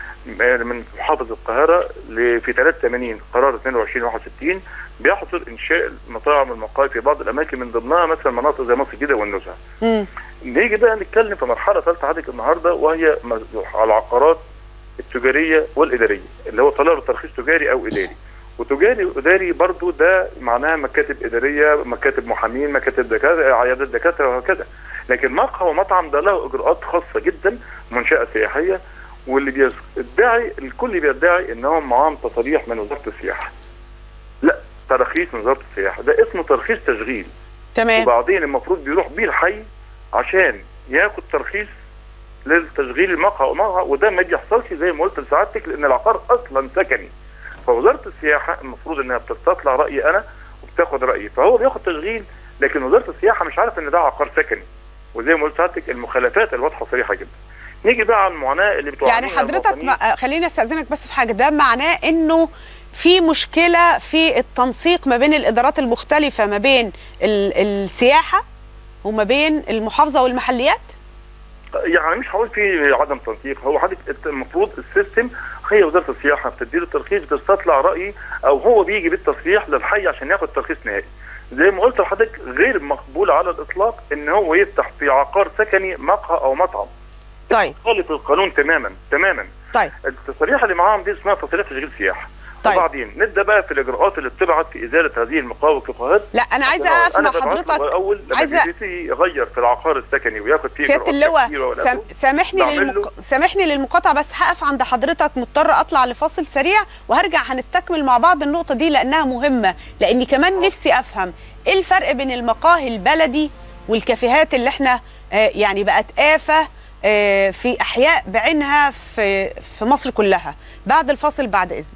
من محافظ القاهرة ل- في 83 قرار 22 61 بيحظر إنشاء المطاعم والمقاهي في بعض الأماكن من ضمنها مثلا مناطق زي مصر الجديدة والنزهة. مم. نيجي بقى نتكلم في مرحلة ثالثة حضرتك النهاردة وهي م- على العقارات التجارية والإدارية اللي هو طلب ترخيص تجاري أو إداري. وتجاري واداري برضو ده معناها مكاتب اداريه مكاتب محامين مكاتب دكاتره عيادات دكاتره وهكذا لكن مقهى ومطعم ده له اجراءات خاصه جدا منشاه سياحيه واللي بيدعي الكل بيدعي انهم معاهم تصاريح من وزاره السياحه لا تراخيص من وزاره السياحه ده اسمه ترخيص تشغيل تمام وبعدين المفروض بيروح بيه الحي عشان ياخد ترخيص للتشغيل المقهى ومقهى وده ما بيحصلش زي ما قلت لسعادتك لان العقار اصلا سكني فوزاره السياحه المفروض انها بتستطلع رايي انا وبتاخد رايي فهو بياخد تشغيل لكن وزاره السياحه مش عارف ان ده عقار سكني وزي ما قلت لسعادتك المخالفات الواضحه صريحه جدا نيجي بقى على المعاناه اللي بتعانيها يعني حضرتك المواطنين. ما خليني استاذنك بس في حاجه ده معناه انه في مشكله في التنسيق ما بين الادارات المختلفه ما بين ال- السياحه وما بين المحافظه والمحليات يعني مش هقول في عدم تنسيق هو حضرتك المفروض السيستم هي وزاره السياحه بتديله الترخيص بتستطلع راي او هو بيجي بالتصريح للحي عشان ياخد ترخيص نهائي زي ما قلت لحضرتك غير مقبول على الاطلاق ان هو يفتح في عقار سكني مقهى او مطعم طيب خالف القانون تماما تماما طيب التصاريح اللي معاهم دي اسمها تصاريح تشغيل سياحه طيب. وبعدين نبدا بقى في الاجراءات اللي بتبعت في ازاله هذه المقاهي والكافيهات لا انا عايزه أنا- اقف أنا مع ببعت له حضرتك اول لما عايزة- بيبتدي يغير في العقار السكني وياخد فيه سياده إجراءات كتيرة اللواء ولا سام سامحني بعمل للمق... سامحني للمقاطعه بس هقف عند حضرتك مضطر اطلع لفاصل سريع وهرجع هنستكمل مع بعض النقطه دي لانها مهمه لاني كمان نفسي افهم ايه الفرق بين المقاهي البلدي والكافيهات اللي احنا آه يعني بقت آفة آه في احياء بعينها في في مصر كلها بعد الفاصل بعد اذنك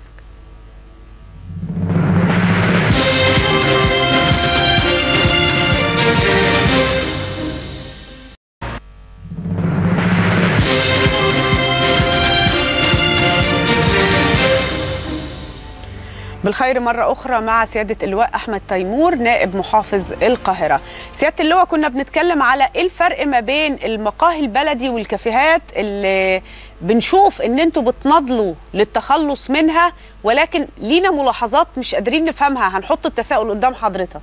بالخير مرة أخرى مع سيادة اللواء أحمد تيمور نائب محافظ القاهرة سيادة اللواء كنا بنتكلم على إيه الفرق ما بين المقاهي البلدي والكافيهات اللي بنشوف إن أنتوا بتناضلوا للتخلص منها ولكن لينا ملاحظات مش قادرين نفهمها هنحط التساؤل قدام حضرتك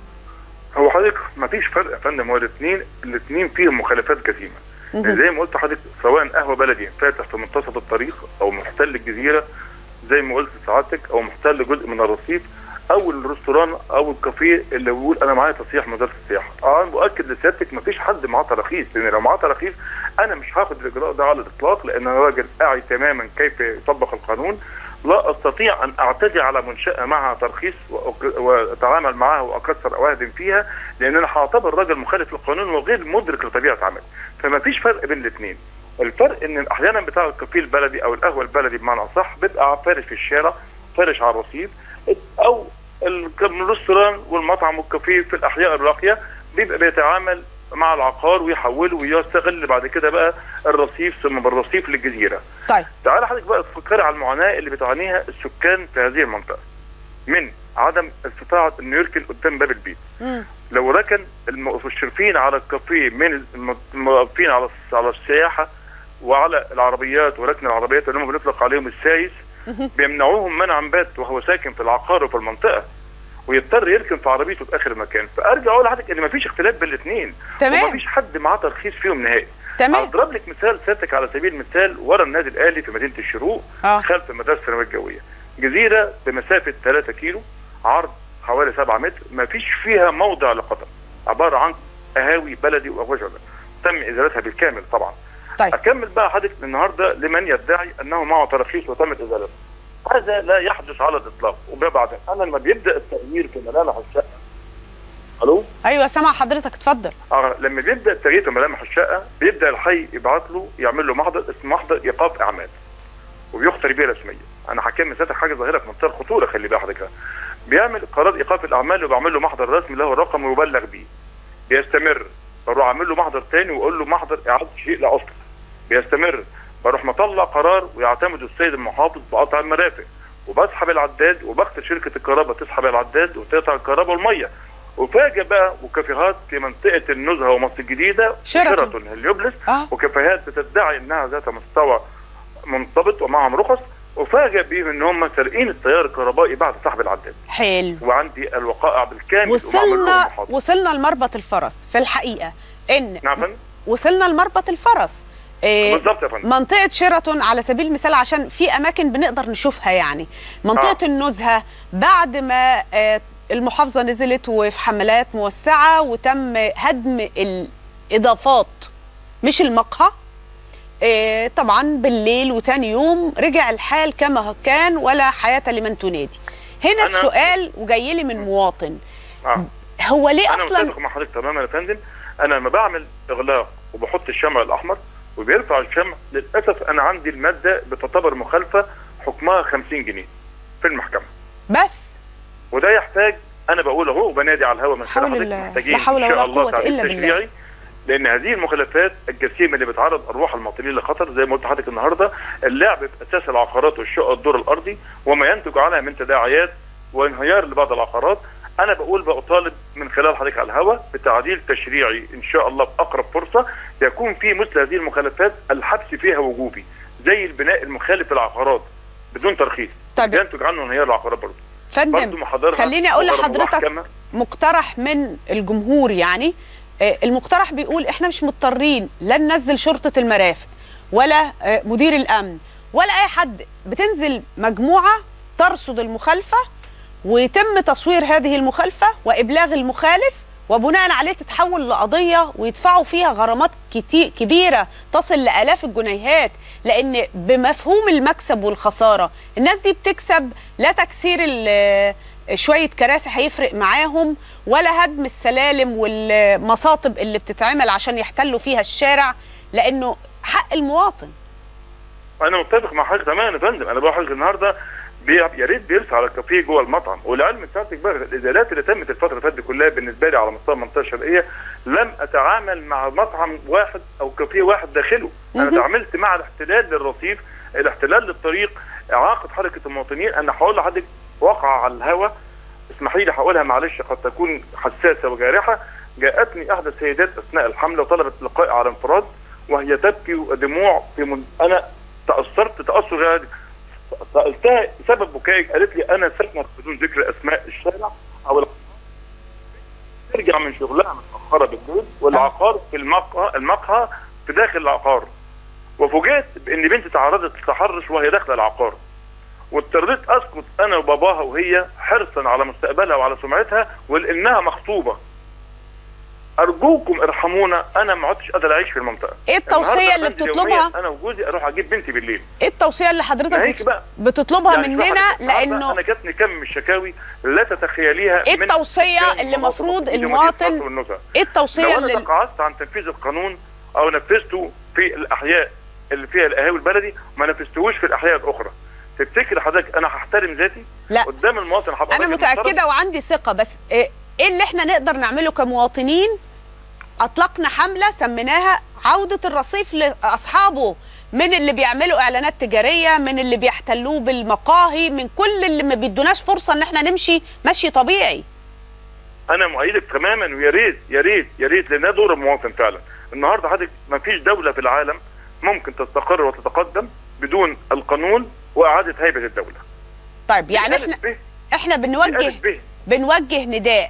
هو حضرتك ما فيش فرق يا فندم هو الاثنين الاثنين فيهم مخالفات جسيمه مهم. زي ما قلت لحضرتك سواء قهوه بلدي فاتح في منتصف الطريق او محتل الجزيره زي ما قلت سعادتك او محتل جزء من الرصيف او الريستوران او الكافيه اللي بيقول انا معايا تصريح من وزاره السياحه اه انا مؤكد لسيادتك ما فيش حد معاه تراخيص لان لو معاه تراخيص انا مش هاخد الاجراء ده على الاطلاق لان انا راجل اعي تماما كيف يطبق القانون لا استطيع ان اعتدي على منشاه معها ترخيص وأك- واتعامل معها واكسر او اهدم فيها لان انا هعتبر راجل مخالف للقانون وغير مدرك لطبيعه عمل فما فيش فرق بين الاثنين الفرق ان احيانا بتاع الكافيه البلدي او القهوه البلدي بمعنى اصح بيبقى فارش في الشارع فارش على الرصيف او ال- الريستوران والمطعم والكافيه في الاحياء الراقيه بيبقى بيتعامل مع العقار ويحوله ويستغل بعد كده بقى الرصيف ثم بالرصيف للجزيره طيب تعالى حضرتك بقى تفكري على المعاناه اللي بتعانيها السكان في هذه المنطقه من عدم استطاعه انه يركن قدام باب البيت لو ركن المشرفين على الكافيه من الم- الموقفين على الس- على السياحه وعلى العربيات وركن العربيات اللي هم بنطلق عليهم السايس بيمنعوهم منعا بات وهو ساكن في العقار وفي المنطقه ويضطر يركن في عربيته في اخر المكان فارجع اقول لحضرتك ان مفيش اختلاف بين الاثنين تمام. ومفيش حد معاه ترخيص فيهم نهائي تمام. هضرب لك مثال سيادتك على سبيل المثال ورا النادي الاهلي في مدينه الشروق آه. خلف مدرسه الثانويه الجويه جزيره بمسافه 3 كيلو عرض حوالي 7 متر مفيش فيها موضع لقدم عباره عن قهاوي بلدي وأغوجة تم ازالتها بالكامل طبعا طيب. اكمل بقى حضرتك النهارده لمن يدعي انه معه تراخيص وتمت ازالتها هذا لا يحدث على الاطلاق وبعد انا لما بيبدا التغيير في ملامح الشقه الو أيوة سامع حضرتك اتفضل اه لما بيبدا التغيير في ملامح الشقه بيبدا الحي يبعت له يعمل له محضر اسمه محضر ايقاف اعمال وبيخطر بيه رسميا انا هكمل ساعتها حاجه ظاهره في منتهى الخطوره خلي بالك حضرتك بيعمل قرار ايقاف الاعمال وبيعمل له محضر رسمي له الرقم ويبلغ بيه بيستمر بروح اعمل له محضر تاني واقول له محضر اعاده شيء لا اصل بيستمر بروح مطلع قرار ويعتمد السيد المحافظ بقطع المرافق وبسحب العداد وبخت شركه الكهرباء تسحب العداد وتقطع الكهرباء والميه وفاجئ بقى وكافيهات في منطقه النزهه ومصر الجديده شيراتون. شيراتون هليوبلس آه. وكافيهات بتدعي انها ذات مستوى منضبط ومعهم رخص وفاجئ بيهم ان هم سارقين التيار الكهربائي بعد سحب العداد حلو وعندي الوقائع بالكامل ومعمل لهم وصلنا محاضرة. وصلنا لمربط الفرس في الحقيقة إن نعم يا فندم؟ وصلنا لمربط الفرس إيه، بالظبط يا فندم. منطقة شيراتون على سبيل المثال عشان في أماكن بنقدر نشوفها يعني منطقة آه. النزهة بعد ما آه، المحافظة نزلت وفي حملات موسعة وتم هدم الإضافات مش المقهى آه، طبعا بالليل وتاني يوم رجع الحال كما كان ولا حياة لمن تنادي هنا أنا- السؤال وجاي لي من مواطن آه. هو ليه انا أصلا متفق مع حضرتك تماما يا فندم انا لما بعمل اغلاق وبحط الشمع الاحمر وبيرفع الشمع للاسف انا عندي الماده بتعتبر مخالفه حكمها 50 جنيه في المحكمه بس وده يحتاج انا بقول اهو وبنادي على الهواء من حول حضرتك الله. محتاجين لا حول ان ولا شاء الله قوة تعديل إلا بالله. تشريعي لان هذه المخالفات الجسيمه اللي بتعرض ارواح المواطنين لخطر زي ما قلت لحضرتك النهارده اللعب في اساس العقارات والشقق الدور الارضي وما ينتج عنها من تداعيات وانهيار لبعض العقارات انا بقول بطالب من خلال حضرتك على الهواء بتعديل تشريعي ان شاء الله باقرب فرصه يكون في مثل هذه المخالفات الحبس فيها وجوبي زي البناء المخالف للعقارات بدون ترخيص طيب. ينتج عنه انهيار العقارات برضه برضه فندم محاضرها خليني اقول وغرض لحضرتك محكمة. مقترح من الجمهور يعني آه، المقترح بيقول احنا مش مضطرين لا ننزل شرطة المرافق ولا آه، مدير الامن ولا اي حد بتنزل مجموعة ترصد المخالفة ويتم تصوير هذه المخالفة وابلاغ المخالف وبناء عليه تتحول لقضية ويدفعوا فيها غرامات كتير كبيرة تصل لآلاف الجنيهات لأن بمفهوم المكسب والخسارة الناس دي بتكسب لا تكسير ال- شوية كراسي هيفرق معاهم ولا هدم السلالم والمصاطب اللي بتتعمل عشان يحتلوا فيها الشارع لأنه حق المواطن انا متفق مع حضرتك تماما يا فندم انا بقول لحضرتك النهارده بي- يا ريت بيرسى على الكافيه جوه المطعم والعلم ساعتك بقى الازالات اللي تمت الفتره اللي فاتت دي كلها بالنسبه لي على مستوى المنطقه الشرقيه لم اتعامل مع مطعم واحد او كافيه واحد داخله انا مهم. تعاملت مع الاحتلال للرصيف الاحتلال للطريق اعاقه حركه المواطنين انا هقول لحضرتك وقع على الهوى اسمحي لي هقولها معلش قد تكون حساسه وجارحه جاءتني احدى السيدات اثناء الحمله وطلبت لقائي على انفراد وهي تبكي ودموع في من... انا تاثرت تاثر غير عادي. سالتها سبب بكائي قالت لي انا ساكنه بدون ذكر اسماء الشارع او الق- ترجع من شغلها متاخره بالليل والعقار في المقهى المقهى في داخل العقار وفوجئت بان بنتي تعرضت للتحرش وهي داخله العقار واضطريت اسكت انا وباباها وهي حرصا على مستقبلها وعلى سمعتها ولانها مخطوبه ارجوكم ارحمونا انا ما عدتش قادر اعيش في المنطقه ايه التوصيه النهاردة اللي بنزل بتطلبها يومياً انا وجوزي اروح اجيب بنتي بالليل ايه التوصيه اللي حضرتك ما هيك بت- بقى. بتطلبها يعني شوف مننا حضرتك، النهاردة لانه انا جاتني كم من الشكاوي لا تتخيليها ايه من التوصيه سكان اللي المناطق المفروض في مدينة المواطن مصر والنزهة. ايه التوصيه لو اللي انا تقاعدت عن تنفيذ القانون او نفذته في الاحياء اللي فيها القهاوي البلدي ما نفذتهوش في الاحياء الاخرى تفتكر حضرتك انا هحترم ذاتي لا. قدام المواطن هبقى انا راجل محترم؟ متاكده وعندي ثقه بس ايه إيه اللي احنا نقدر نعمله كمواطنين اطلقنا حمله سميناها عوده الرصيف لاصحابه من اللي بيعملوا اعلانات تجاريه من اللي بيحتلوه بالمقاهي من كل اللي ما بيدوناش فرصه ان احنا نمشي مشي طبيعي انا مؤيدك تماما ويا ريت يا ريت يا ريت لان ده دور المواطن فعلا النهارده حضرتك ما فيش دوله في العالم ممكن تستقر وتتقدم بدون القانون واعاده هيبه الدوله طيب يعني احنا احنا بنوجه بنوجه نداء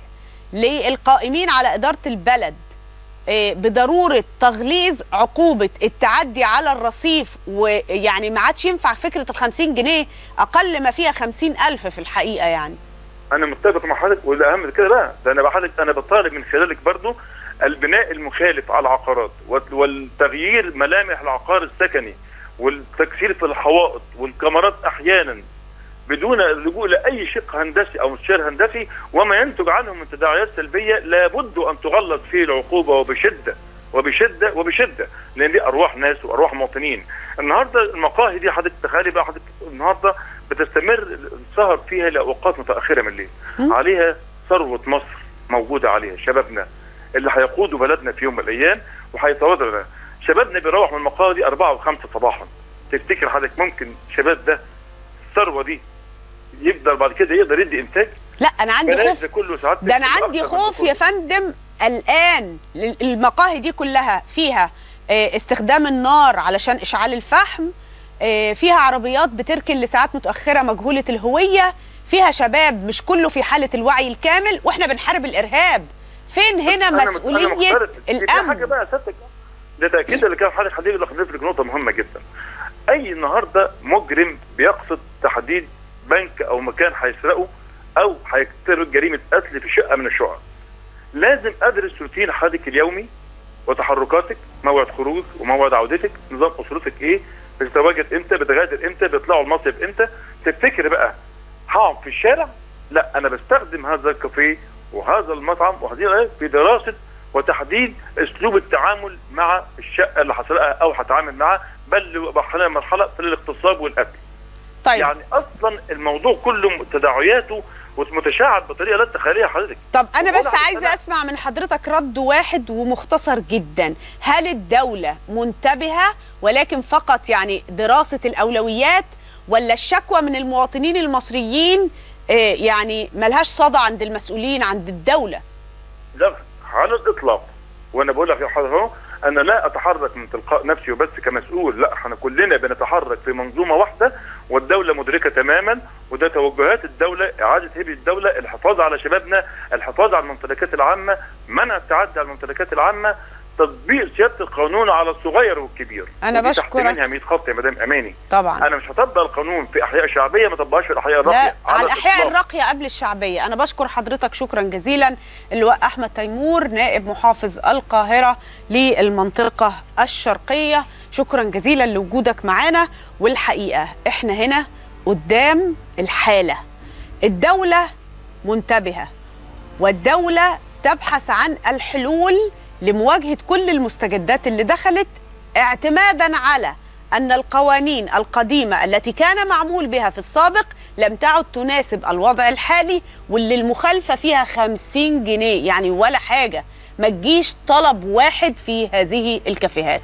للقائمين على اداره البلد إيه، بضروره تغليظ عقوبه التعدي على الرصيف ويعني ما عادش ينفع فكره ال 50 جنيه اقل ما فيها 50 الف في الحقيقه يعني انا متفق مع حضرتك والاهم من كده بقى ده انا بحضرتك انا بطالب من خلالك برضو البناء المخالف على العقارات وال- والتغيير ملامح العقار السكني والتكسير في الحوائط والكاميرات احيانا بدون اللجوء لاي شق هندسي او مستشار هندسي وما ينتج عنه من تداعيات سلبيه لابد ان تغلظ فيه العقوبه وبشده وبشده وبشده لان دي ارواح ناس وارواح مواطنين النهارده المقاهي دي حضرتك تخيلي بقى حضرتك النهارده بتستمر السهر فيها لاوقات متاخره من الليل عليها ثروه مصر موجوده عليها شبابنا اللي هيقودوا بلدنا في يوم من الايام وهيتواضعوا لنا شبابنا بيروح من المقاهي دي 4 و5 صباحا تفتكر حضرتك ممكن الشباب ده الثروه دي يقدر بعد كده يقدر يدي انتاج لا انا عندي بلاش خوف ده كله ساعات ده انا بتبقى عندي أكتر من خوف ده يا فندم الان المقاهي دي كلها فيها آه، استخدام النار علشان اشعال الفحم آه، فيها عربيات بتركن لساعات متاخره مجهوله الهويه فيها شباب مش كله في حاله الوعي الكامل واحنا بنحارب الارهاب فين هنا أنا مت- أنا مسؤوليه مختلف. في الامن حاجه بقى سيادتك ده تاكيد اللي كان حضرتك حضرتك اضيف لك نقطه مهمه جدا اي النهارده مجرم بيقصد تحديد بنك او مكان هيسرقه او هيقترب جريمه قتل في شقه من الشقق لازم ادرس روتين حضرتك اليومي وتحركاتك موعد خروجك وموعد عودتك نظام اسرتك ايه بتتواجد امتى بتغادر امتى بيطلعوا المصيف امتى تفتكر بقى هقعد في الشارع لا انا بستخدم هذا الكافيه وهذا المطعم وهذه الآية في دراسه وتحديد اسلوب التعامل مع الشقه اللي هسرقها او هتعامل معاها بل مرحله مرحله في الاغتصاب والقتل طيب يعني اصلا الموضوع كله تداعياته ومتشعب بطريقه لا تتخيليها حضرتك طب انا ولا بس حضرتك عايزه اسمع من حضرتك رد واحد ومختصر جدا هل الدوله منتبهه ولكن فقط يعني دراسه الاولويات ولا الشكوى من المواطنين المصريين آه، يعني ملهاش صدى عند المسؤولين عند الدوله لا على الاطلاق وانا بقول لك يا حضرتك اهو انا لا اتحرك من تلقاء نفسي وبس كمسؤول لا احنا كلنا بنتحرك في منظومه واحده والدوله مدركه تماما وده توجهات الدوله اعاده هبه الدوله الحفاظ على شبابنا الحفاظ على الممتلكات العامه منع التعدي على الممتلكات العامه تطبيق سياده القانون على الصغير والكبير أنا ودي تحت بشكرك. منها 100 خط يا مدام اماني طبعا انا مش هطبق القانون في احياء شعبيه ما اطبقهاش في الاحياء لا الراقيه على الاحياء الإطلاق. الراقيه قبل الشعبيه انا بشكر حضرتك شكرا جزيلا اللواء احمد تيمور نائب محافظ القاهره للمنطقه الشرقيه شكرا جزيلا لوجودك معانا والحقيقه احنا هنا قدام الحاله الدوله منتبهه والدوله تبحث عن الحلول لمواجهه كل المستجدات اللي دخلت اعتمادا على أن القوانين القديمة التي كان معمول بها في السابق لم تعد تناسب الوضع الحالي واللي المخالفة فيها خمسين جنيه يعني ولا حاجة ما تجيش طلب واحد في هذه الكافيهات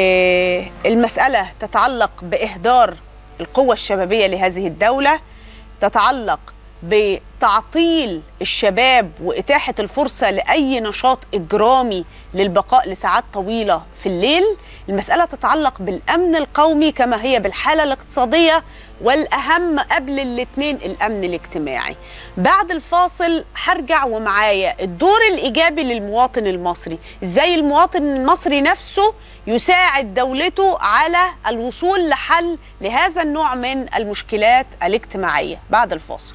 آه، المسألة تتعلق بإهدار القوة الشبابية لهذه الدولة تتعلق بتعطيل الشباب وإتاحة الفرصة لأي نشاط إجرامي للبقاء لساعات طويلة في الليل المسألة تتعلق بالأمن القومي كما هي بالحالة الاقتصادية والأهم قبل الاتنين الأمن الاجتماعي بعد الفاصل هرجع ومعايا الدور الإيجابي للمواطن المصري إزاي المواطن المصري نفسه يساعد دولته على الوصول لحل لهذا النوع من المشكلات الاجتماعية بعد الفاصل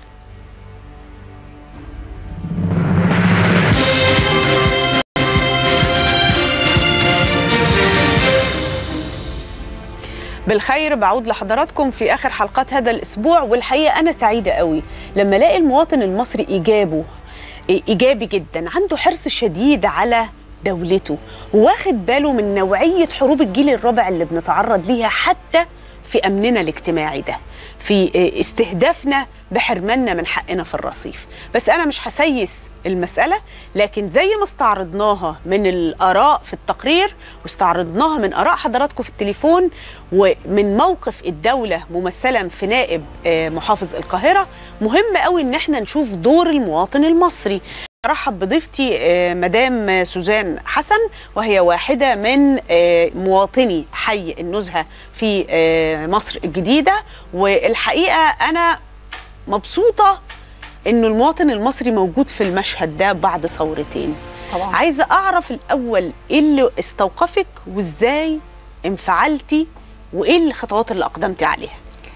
بالخير بعود لحضراتكم في اخر حلقات هذا الاسبوع والحقيقه انا سعيده قوي لما الاقي المواطن المصري ايجابه ايجابي جدا عنده حرص شديد على دولته واخد باله من نوعيه حروب الجيل الرابع اللي بنتعرض ليها حتى في امننا الاجتماعي ده في استهدافنا بحرماننا من حقنا في الرصيف بس انا مش هسيس المسألة لكن زي ما استعرضناها من الآراء في التقرير واستعرضناها من آراء حضراتكم في التليفون ومن موقف الدولة ممثلا في نائب محافظ القاهرة مهم قوي ان احنا نشوف دور المواطن المصري ارحب بضيفتي مدام سوزان حسن وهي واحده من مواطني حي النزهه في مصر الجديده والحقيقه انا مبسوطه انه المواطن المصري موجود في المشهد ده بعد ثورتين طبعا عايزه اعرف الاول ايه اللي استوقفك وازاي انفعلتي وايه الخطوات اللي اقدمتي عليها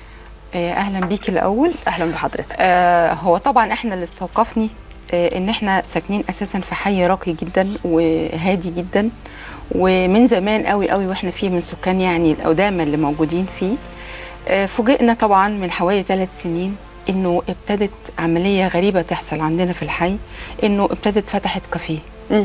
اهلا بيكي الاول اهلا بحضرتك آه هو طبعا احنا اللي استوقفني آه ان احنا ساكنين اساسا في حي راقي جدا وهادي جدا ومن زمان قوي قوي واحنا فيه من سكان يعني القدامى اللي موجودين فيه آه فوجئنا طبعا من حوالي ثلاث سنين انه ابتدت عمليه غريبه تحصل عندنا في الحي انه ابتدت فتحت كافيه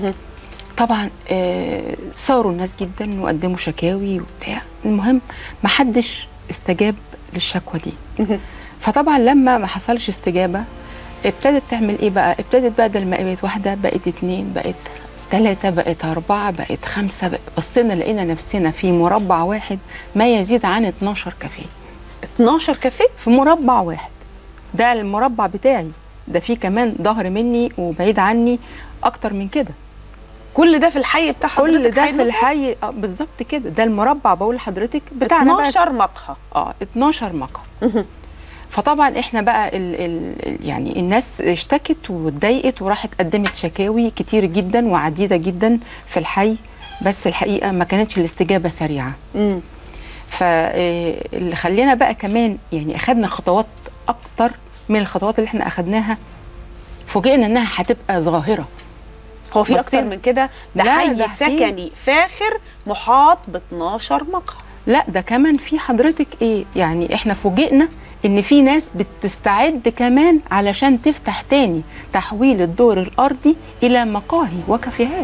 طبعا آه صاروا الناس جدا وقدموا شكاوي وبتاع المهم ما حدش استجاب للشكوى دي فطبعا لما ما حصلش استجابه ابتدت تعمل ايه بقى ابتدت بدل ما بقت واحده بقت اتنين بقت ثلاثة بقت أربعة بقت خمسة بقت بصينا لقينا نفسنا في مربع واحد ما يزيد عن 12 كافيه 12 كافيه في مربع واحد ده المربع بتاعي ده فيه كمان ظهر مني وبعيد عني اكتر من كده كل ده في الحي بتاع حضرتك كل ده حي في نزهة؟ الحي آه بالظبط كده ده المربع بقول لحضرتك بتاعنا بس 12 مقهى اه 12 مقهى فطبعا احنا بقى ال ال يعني الناس اشتكت واتضايقت وراحت قدمت شكاوي كتير جدا وعديده جدا في الحي بس الحقيقه ما كانتش الاستجابه سريعه امم فاللي خلينا بقى كمان يعني اخدنا خطوات اكتر من الخطوات اللي احنا اخدناها فوجئنا انها هتبقى ظاهره هو في بصين- اكتر من كده ده لا، حي ده في- سكني فاخر محاط ب 12 مقهى لا ده كمان في حضرتك ايه يعني احنا فوجئنا ان في ناس بتستعد كمان علشان تفتح تاني تحويل الدور الارضي الى مقاهي وكافيهات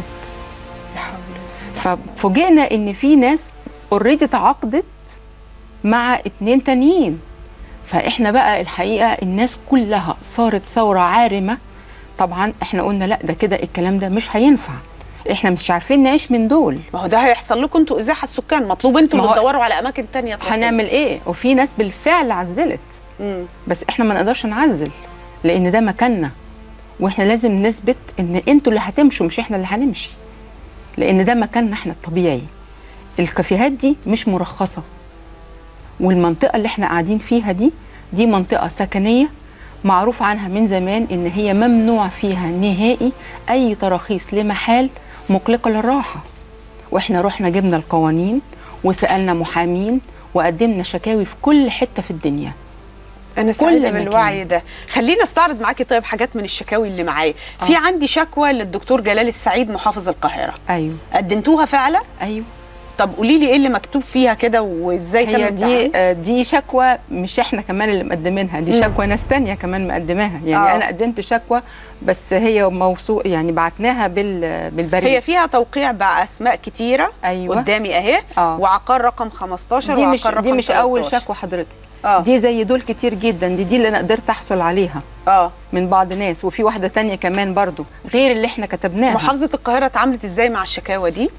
ففوجئنا ان في ناس اوريدي تعاقدت مع اتنين تانيين فاحنا بقى الحقيقه الناس كلها صارت ثوره عارمه طبعا احنا قلنا لا ده كده الكلام ده مش هينفع احنا مش عارفين نعيش من دول ما هو ده هيحصل لكم انتوا ازاحه السكان مطلوب انتوا ما اللي هو- تدوروا على اماكن تانية تروحوا. هنعمل ايه وفي ناس بالفعل عزلت مم. بس احنا ما نقدرش نعزل لان ده مكاننا واحنا لازم نثبت ان انتوا اللي هتمشوا مش احنا اللي هنمشي لان ده مكاننا احنا الطبيعي الكافيهات دي مش مرخصه والمنطقه اللي احنا قاعدين فيها دي دي منطقه سكنيه معروف عنها من زمان ان هي ممنوع فيها نهائي اي تراخيص لمحال مقلقه للراحه واحنا رحنا جبنا القوانين وسالنا محامين وقدمنا شكاوي في كل حته في الدنيا انا كل سعيده مكان. بالوعي ده خلينا استعرض معاكي طيب حاجات من الشكاوي اللي معايا في عندي شكوى للدكتور جلال السعيد محافظ القاهره ايوه قدمتوها فعلا ايوه طب قولي لي ايه اللي مكتوب فيها كده وازاي تم هي التعامل؟ دي آه، دي شكوى مش احنا كمان اللي مقدمينها دي مم. شكوى ناس تانية كمان مقدماها يعني آه. انا قدمت شكوى بس هي موثوق يعني بعتناها بال بالبريد هي فيها توقيع باسماء كتيره أيوة. قدامي اهي آه. وعقار رقم 15 دي وعقار مش رقم دي مش اول 13. شكوى حضرتك آه. دي زي دول كتير جدا دي دي اللي انا قدرت احصل عليها اه من بعض ناس وفي واحده تانية كمان برضو غير اللي احنا كتبناها محافظه القاهره اتعاملت ازاي مع الشكاوى دي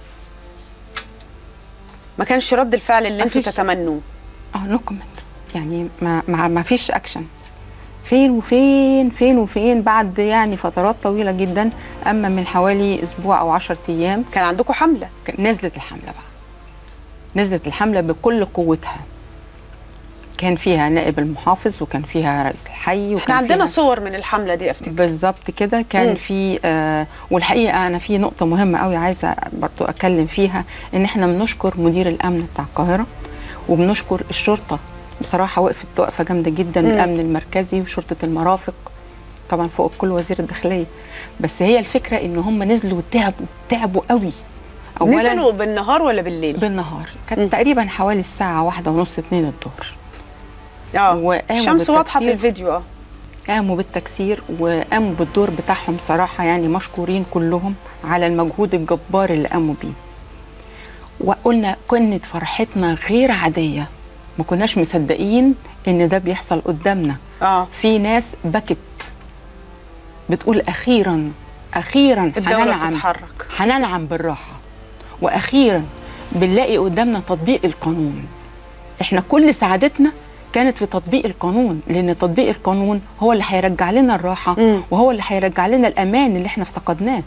ما كانش رد الفعل اللي انتوا مفيش. تتمنوه اه نو كومنت يعني ما ما, ما فيش اكشن فين وفين فين وفين بعد يعني فترات طويله جدا اما من حوالي اسبوع او 10 ايام كان عندكم حمله نزلت الحمله بقى نزلت الحمله بكل قوتها كان فيها نائب المحافظ وكان فيها رئيس الحي وكان احنا عندنا فيها صور من الحمله دي افتكر بالظبط كده كان مم. في آه والحقيقه انا في نقطه مهمه قوي عايزه برضو اتكلم فيها ان احنا بنشكر مدير الامن بتاع القاهره وبنشكر الشرطه بصراحه وقفت وقفه جامده جدا مم. الامن المركزي وشرطه المرافق طبعا فوق كل وزير الداخليه بس هي الفكره ان هم نزلوا وتعبوا تعبوا قوي نزلوا بالنهار ولا بالليل بالنهار كانت تقريبا حوالي الساعه واحدة ونص اتنين الظهر اه وقاموا الشمس واضحه في بالتكسير. الفيديو اه قاموا بالتكسير وقاموا بالدور بتاعهم صراحة يعني مشكورين كلهم على المجهود الجبار اللي قاموا بيه وقلنا كانت فرحتنا غير عادية ما كناش مصدقين ان ده بيحصل قدامنا اه في ناس بكت بتقول اخيرا اخيرا الدولة هننعم بتتحرك. هننعم بالراحة واخيرا بنلاقي قدامنا تطبيق القانون احنا كل سعادتنا كانت في تطبيق القانون لان تطبيق القانون هو اللي هيرجع لنا الراحه مم. وهو اللي هيرجع لنا الامان اللي احنا افتقدناه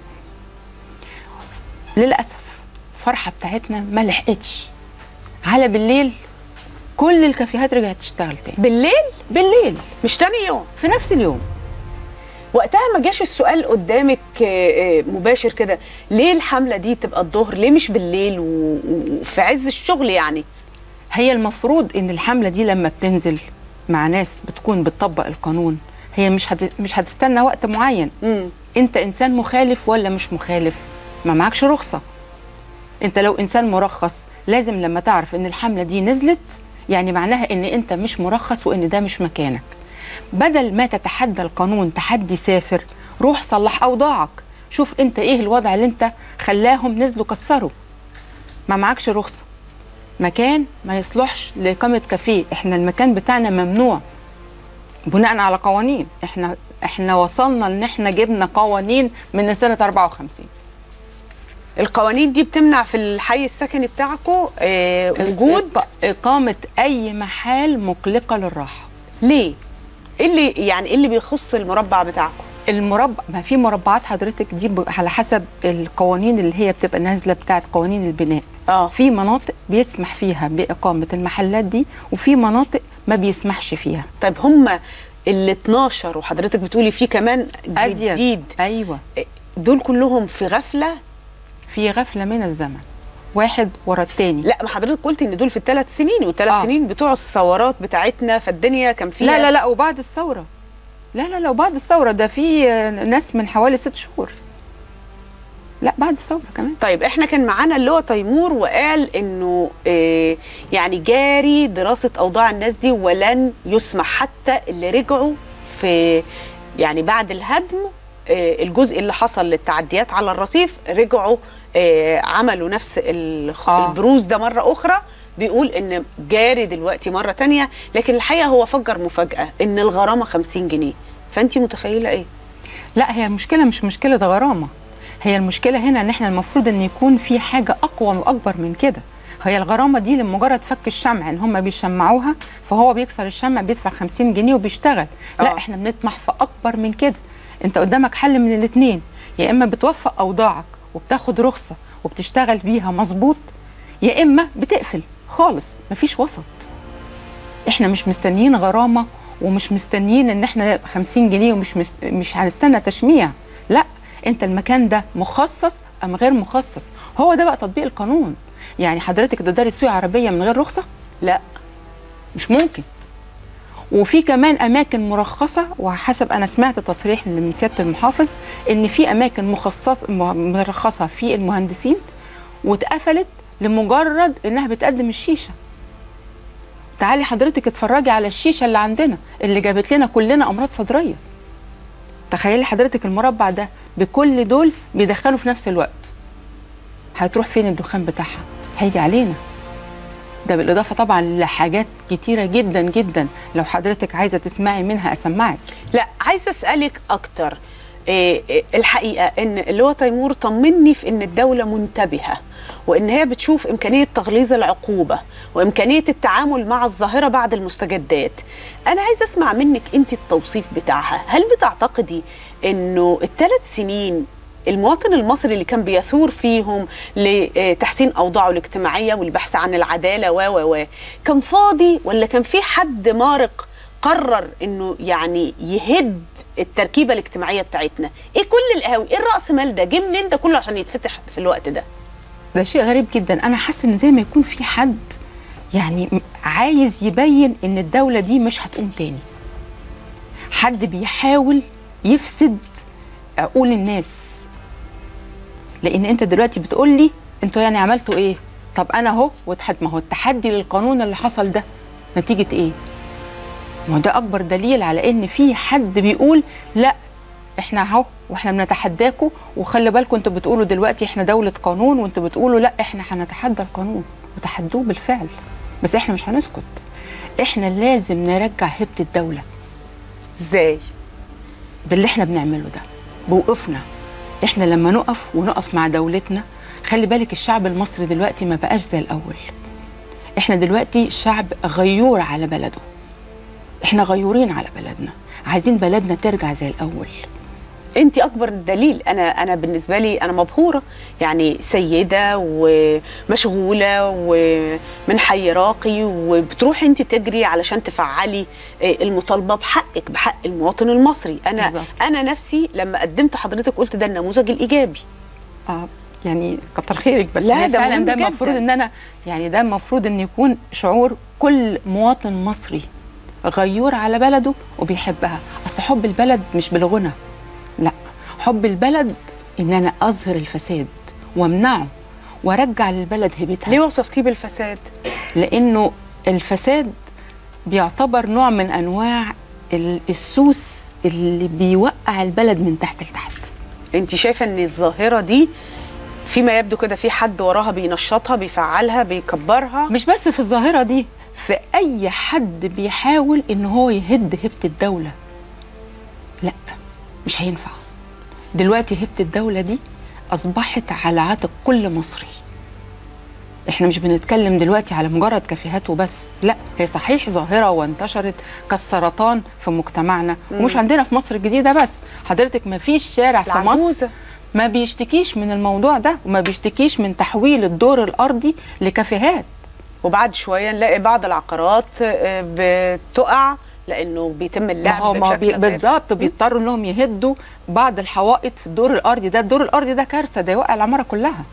للاسف الفرحه بتاعتنا ما لحقتش على بالليل كل الكافيهات رجعت تشتغل تاني بالليل بالليل مش تاني يوم في نفس اليوم وقتها ما جاش السؤال قدامك آه، آه، مباشر كده ليه الحمله دي تبقى الظهر ليه مش بالليل و- و- وفي عز الشغل يعني هي المفروض ان الحمله دي لما بتنزل مع ناس بتكون بتطبق القانون هي مش هت... مش هتستنى وقت معين مم. انت انسان مخالف ولا مش مخالف ما معكش رخصه انت لو انسان مرخص لازم لما تعرف ان الحمله دي نزلت يعني معناها ان انت مش مرخص وان ده مش مكانك بدل ما تتحدى القانون تحدي سافر روح صلح اوضاعك شوف انت ايه الوضع اللي انت خلاهم نزلوا كسروا ما معكش رخصه مكان ما يصلحش لإقامة كافيه احنا المكان بتاعنا ممنوع بناء على قوانين احنا احنا وصلنا ان احنا جبنا قوانين من سنة 54 القوانين دي بتمنع في الحي السكني بتاعكم آه وجود إق- إقامة أي محال مقلقة للراحة ليه؟ ايه اللي يعني ايه اللي بيخص المربع بتاعكم؟ المربع ما في مربعات حضرتك دي ب- على حسب القوانين اللي هي بتبقى نازله بتاعت قوانين البناء اه في مناطق بيسمح فيها باقامه المحلات دي وفي مناطق ما بيسمحش فيها طيب هم ال 12 وحضرتك بتقولي في كمان أزيد. جديد ايوه دول كلهم في غفله في غفله من الزمن واحد ورا التاني لا ما حضرتك قلتي ان دول في الثلاث سنين والثلاث آه. آه. سنين بتوع الثورات بتاعتنا فالدنيا كان فيها لا لا لا وبعد الثوره لا لا لا وبعد الثوره ده في آه، ناس من حوالي ست شهور لا بعد الثوره كمان طيب احنا كان معانا اللي هو تيمور وقال انه آه يعني جاري دراسه اوضاع الناس دي ولن يسمح حتى اللي رجعوا في يعني بعد الهدم آه الجزء اللي حصل للتعديات على الرصيف رجعوا آه عملوا نفس الخ- آه. البروز ده مره اخرى بيقول ان جاري دلوقتي مره تانية لكن الحقيقه هو فجر مفاجاه ان الغرامه 50 جنيه فانت متخيله ايه لا هي المشكله مش مشكله غرامه هي المشكله هنا ان احنا المفروض ان يكون في حاجه اقوى واكبر من كده هي الغرامه دي لمجرد فك الشمع ان هم بيشمعوها فهو بيكسر الشمع بيدفع 50 جنيه وبيشتغل لا آه. احنا بنطمح في اكبر من كده انت قدامك حل من الاثنين يا اما بتوفق اوضاعك وبتاخد رخصه وبتشتغل بيها مظبوط يا اما بتقفل خالص مفيش وسط احنا مش مستنيين غرامه ومش مستنيين ان احنا 50 جنيه ومش مست... مش هنستنى تشميع لا انت المكان ده مخصص ام غير مخصص هو ده بقى تطبيق القانون يعني حضرتك تقدري تسوقي عربيه من غير رخصه لا مش ممكن وفي كمان اماكن مرخصه وحسب انا سمعت تصريح من من سياده المحافظ ان في اماكن مخصص م- مرخصه في المهندسين واتقفلت لمجرد انها بتقدم الشيشه تعالي حضرتك اتفرجي على الشيشه اللي عندنا اللي جابت لنا كلنا امراض صدريه تخيلي حضرتك المربع ده بكل دول بيدخلوا في نفس الوقت هتروح فين الدخان بتاعها هيجي علينا ده بالاضافه طبعا لحاجات كتيره جدا جدا لو حضرتك عايزه تسمعي منها اسمعك لا عايزه اسالك اكتر إيه إيه الحقيقه ان اللي هو تيمور طمني في ان الدوله منتبهه وان هي بتشوف امكانيه تغليظ العقوبه وامكانيه التعامل مع الظاهره بعد المستجدات انا عايز اسمع منك انت التوصيف بتاعها هل بتعتقدي انه الثلاث سنين المواطن المصري اللي كان بيثور فيهم لتحسين اوضاعه الاجتماعيه والبحث عن العداله و و و كان فاضي ولا كان في حد مارق قرر انه يعني يهد التركيبه الاجتماعيه بتاعتنا ايه كل القهاوي ايه الراس مال ده جه منين ده كله عشان يتفتح في الوقت ده ده شيء غريب جدا انا حاسه ان زي ما يكون في حد يعني م- عايز يبين ان الدوله دي مش هتقوم تاني حد بيحاول يفسد عقول الناس لان انت دلوقتي بتقول لي انتوا يعني عملتوا ايه طب انا اهو وتحد ما هو التحدي للقانون اللي حصل ده نتيجه ايه ما هو ده اكبر دليل على ان في حد بيقول لا احنا اهو واحنا بنتحداكوا وخلي بالكم انتوا بتقولوا دلوقتي احنا دوله قانون وانتوا بتقولوا لا احنا هنتحدى القانون وتحدوه بالفعل بس احنا مش هنسكت احنا لازم نرجع هيبه الدوله ازاي باللي احنا بنعمله ده بوقفنا احنا لما نقف ونقف مع دولتنا خلي بالك الشعب المصري دلوقتي ما بقاش زي الاول احنا دلوقتي شعب غيور على بلده احنا غيورين على بلدنا عايزين بلدنا ترجع زي الاول انت اكبر دليل انا انا بالنسبه لي انا مبهوره يعني سيده ومشغوله ومن حي راقي وبتروحي انت تجري علشان تفعلي آه، المطالبه بحقك بحق المواطن المصري انا بالظبط. انا نفسي لما قدمت حضرتك قلت ده النموذج الايجابي اه يعني كتر خيرك بس لا، هي ده فعلا مهم ده جداً. المفروض ان انا يعني ده المفروض ان يكون شعور كل مواطن مصري غيور على بلده وبيحبها اصل حب البلد مش بالغنى لا حب البلد ان انا اظهر الفساد وامنعه وارجع للبلد هيبتها ليه وصفتيه بالفساد لانه الفساد بيعتبر نوع من انواع ال- السوس اللي بيوقع البلد من تحت لتحت انت شايفه ان الظاهره دي فيما يبدو كده في حد وراها بينشطها بيفعلها بيكبرها مش بس في الظاهرة دي في أي حد بيحاول إن هو يهد هبة الدولة لا مش هينفع دلوقتي هبة الدولة دي أصبحت على عاتق كل مصري احنا مش بنتكلم دلوقتي على مجرد كافيهات وبس لا هي صحيح ظاهرة وانتشرت كالسرطان في مجتمعنا مم. ومش عندنا في مصر الجديدة بس حضرتك ما فيش شارع في مصر العجوزة. ما بيشتكيش من الموضوع ده وما بيشتكيش من تحويل الدور الأرضي لكافيهات وبعد شويه نلاقي بعض العقارات آه، بتقع لانه بيتم ما اللعب هو ما بشكل بي... غير- بالظبط بيضطروا انهم يهدوا بعض الحوائط في الدور الارضي ده الدور الارضي ده كارثه ده يوقع العماره كلها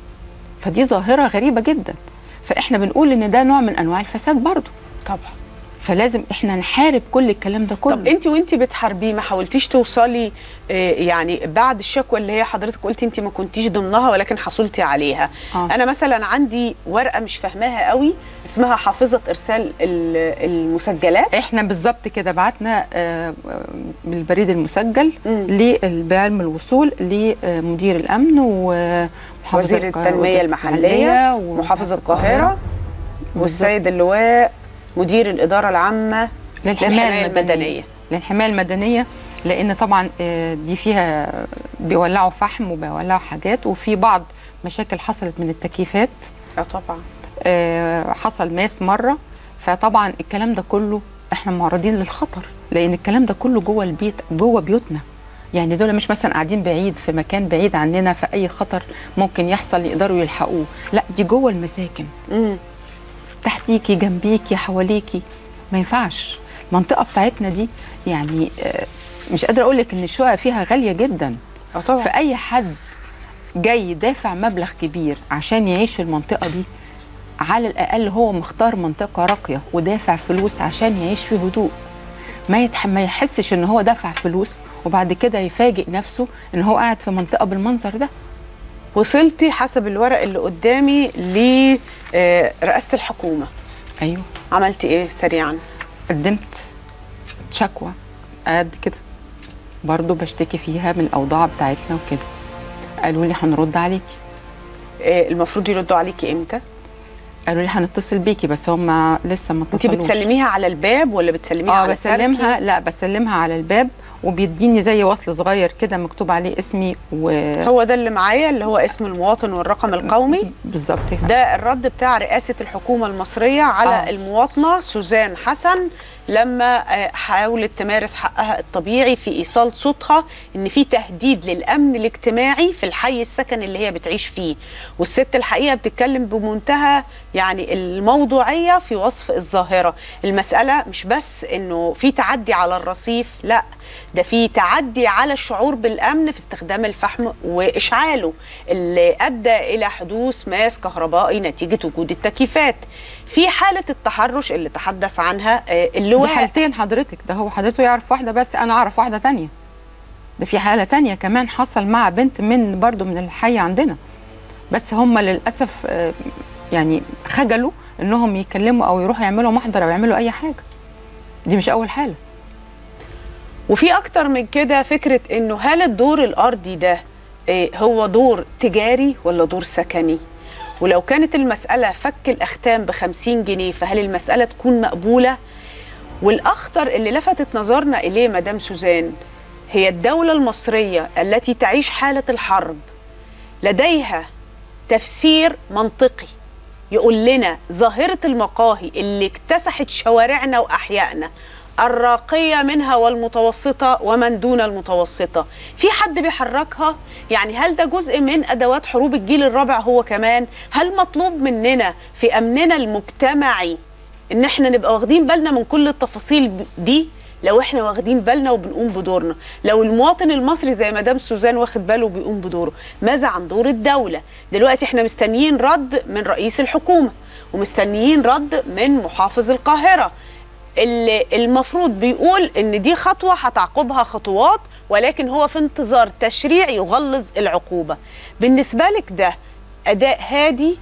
فدي ظاهره غريبه جدا فاحنا بنقول ان ده نوع من انواع الفساد برضو طبعا فلازم احنا نحارب كل الكلام ده كله طب انت وانت بتحاربيه ما حاولتيش توصلي آه، يعني بعد الشكوى اللي هي حضرتك قلتي انت ما كنتيش ضمنها ولكن حصلتي عليها آه. انا مثلا عندي ورقه مش فاهماها قوي اسمها حافظه ارسال ال- المسجلات احنا بالظبط كده بعتنا آه، بالبريد المسجل للبعلم الوصول لمدير الامن ومحافظ وزير القاهرة التنميه المحليه ومحافظ القاهره والسيد اللواء مدير الاداره العامه للحمايه المدنيه للحمايه المدنيه لان طبعا آه، دي فيها بيولعوا فحم وبيولعوا حاجات وفي بعض مشاكل حصلت من التكييفات اه طبعا آه، حصل ماس مره فطبعا الكلام ده كله احنا معرضين للخطر لان الكلام ده كله جوه البيت جوه بيوتنا يعني دول مش مثلا قاعدين بعيد في مكان بعيد عننا فاي خطر ممكن يحصل يقدروا يلحقوه لا دي جوه المساكن امم تحتيكي جنبيكي حواليكي ما ينفعش المنطقه بتاعتنا دي يعني آه، مش قادره اقول لك ان الشقق فيها غاليه جدا اه طبعا فاي حد جاي دافع مبلغ كبير عشان يعيش في المنطقه دي على الاقل هو مختار منطقه راقيه ودافع فلوس عشان يعيش في هدوء ما يتح... ما يحسش ان هو دفع فلوس وبعد كده يفاجئ نفسه ان هو قاعد في منطقه بالمنظر ده وصلتي حسب الورق اللي قدامي لرئاسه الحكومه ايوه عملتي ايه سريعا قدمت شكوى قد كده برضو بشتكي فيها من الاوضاع بتاعتنا وكده قالوا لي هنرد عليكي آه، المفروض يردوا عليكي امتى قالوا لي هنتصل بيكي بس هم لسه ما انت اتصلوش بتسلميها على الباب ولا بتسلميها اه على بسلمها سلكي؟ لا بسلمها على الباب وبيديني زي وصل صغير كده مكتوب عليه اسمي و هو ده اللي معايا اللي هو اسم المواطن والرقم القومي بالظبط ده الرد بتاع رئاسة الحكومة المصرية على آه. آه. المواطنة سوزان حسن لما آه، حاولت تمارس حقها الطبيعي في إيصال صوتها إن في تهديد للأمن الاجتماعي في الحي السكن اللي هي بتعيش فيه والست الحقيقة بتتكلم بمنتهى يعني الموضوعية في وصف الظاهرة المسألة مش بس إنه في تعدي على الرصيف لا ده في تعدي على الشعور بالامن في استخدام الفحم واشعاله اللي ادى الى حدوث ماس كهربائي نتيجه وجود التكييفات في حاله التحرش اللي تحدث عنها آه، دي اللواء حالتين حضرتك ده هو حضرته يعرف واحده بس انا اعرف واحده تانية ده في حاله تانية كمان حصل مع بنت من برضو من الحي عندنا بس هم للاسف آه، يعني خجلوا انهم يكلموا او يروحوا يعملوا محضر او يعملوا اي حاجه دي مش اول حاله وفي اكتر من كده فكره انه هل الدور الارضي ده آه، هو دور تجاري ولا دور سكني ولو كانت المساله فك الاختام ب 50 جنيه فهل المساله تكون مقبوله والاخطر اللي لفتت نظرنا اليه مدام سوزان هي الدوله المصريه التي تعيش حاله الحرب لديها تفسير منطقي يقول لنا ظاهرة المقاهي اللي اكتسحت شوارعنا وأحيائنا الراقية منها والمتوسطة ومن دون المتوسطة في حد بيحركها يعني هل ده جزء من أدوات حروب الجيل الرابع هو كمان هل مطلوب مننا في أمننا المجتمعي ان احنا نبقى واخدين بالنا من كل التفاصيل دي لو احنا واخدين بالنا وبنقوم بدورنا لو المواطن المصري زي مدام سوزان واخد باله وبيقوم بدوره ماذا عن دور الدولة دلوقتي احنا مستنيين رد من رئيس الحكومة ومستنيين رد من محافظ القاهرة اللي المفروض بيقول ان دي خطوة هتعقبها خطوات ولكن هو في انتظار تشريع يغلظ العقوبة بالنسبة لك ده أداء هادي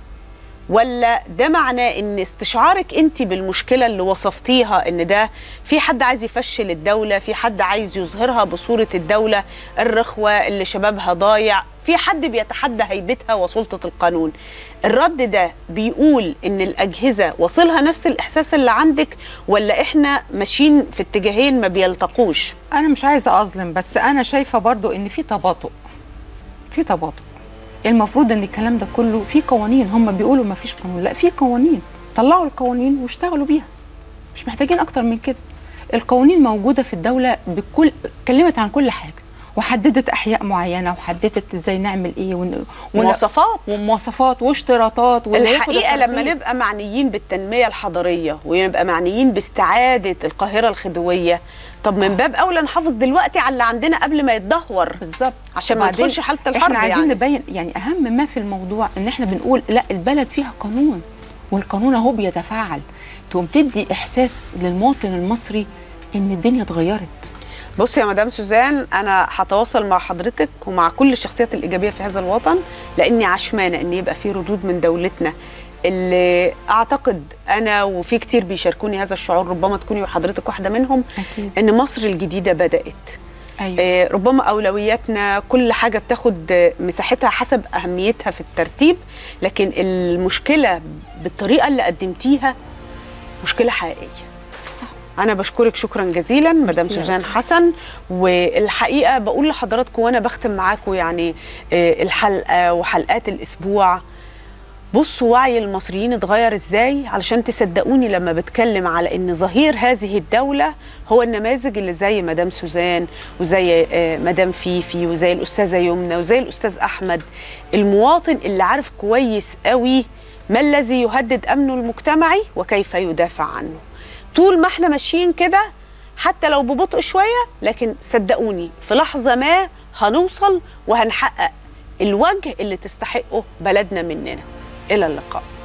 ولا ده معناه ان استشعارك انت بالمشكله اللي وصفتيها ان ده في حد عايز يفشل الدوله في حد عايز يظهرها بصوره الدوله الرخوه اللي شبابها ضايع في حد بيتحدى هيبتها وسلطه القانون الرد ده بيقول ان الاجهزه وصلها نفس الاحساس اللي عندك ولا احنا ماشيين في اتجاهين ما بيلتقوش انا مش عايزه اظلم بس انا شايفه برضو ان في تباطؤ في تباطؤ المفروض ان الكلام ده كله في قوانين هم بيقولوا ما فيش قانون لا في قوانين طلعوا القوانين واشتغلوا بيها مش محتاجين اكتر من كده القوانين موجوده في الدوله بكل اتكلمت عن كل حاجه وحددت احياء معينه وحددت ازاي نعمل ايه ون... ون- مواصفات ومواصفات واشتراطات واللي ياخد الحقيقه لما الترخيص. نبقى معنيين بالتنميه الحضريه ونبقى معنيين باستعاده القاهره الخديويه طب من باب اولى نحافظ دلوقتي على اللي عندنا قبل ما يتدهور بالظبط عشان ما وبعدين ندخلش حاله الحرب احنا عايزين يعني. نبين يعني اهم ما في الموضوع ان احنا بنقول لا البلد فيها قانون والقانون اهو بيتفاعل تقوم تدي احساس للمواطن المصري ان الدنيا اتغيرت بص يا مدام سوزان انا هتواصل مع حضرتك ومع كل الشخصيات الايجابيه في هذا الوطن لاني عشمانه ان يبقى في ردود من دولتنا اللي اعتقد انا وفي كتير بيشاركوني هذا الشعور ربما تكوني وحضرتك واحده منهم أكيد. ان مصر الجديده بدات أيوة. آه، ربما اولوياتنا كل حاجه بتاخد آه، مساحتها حسب اهميتها في الترتيب لكن المشكله بالطريقه اللي قدمتيها مشكله حقيقيه صح انا بشكرك شكرا جزيلا مدام ميرسي يا سوزان حسن والحقيقه بقول لحضراتكم وانا بختم معاكم يعني آه، الحلقه وحلقات الاسبوع بصوا وعي المصريين اتغير ازاي علشان تصدقوني لما بتكلم على ان ظهير هذه الدوله هو النماذج اللي زي مدام سوزان وزي آه، مدام فيفي وزي الاستاذه يمنى وزي الاستاذ احمد المواطن اللي عارف كويس قوي ما الذي يهدد امنه المجتمعي وكيف يدافع عنه طول ما احنا ماشيين كده حتى لو ببطء شويه لكن صدقوني في لحظه ما هنوصل وهنحقق الوجه اللي تستحقه بلدنا مننا الى اللقاء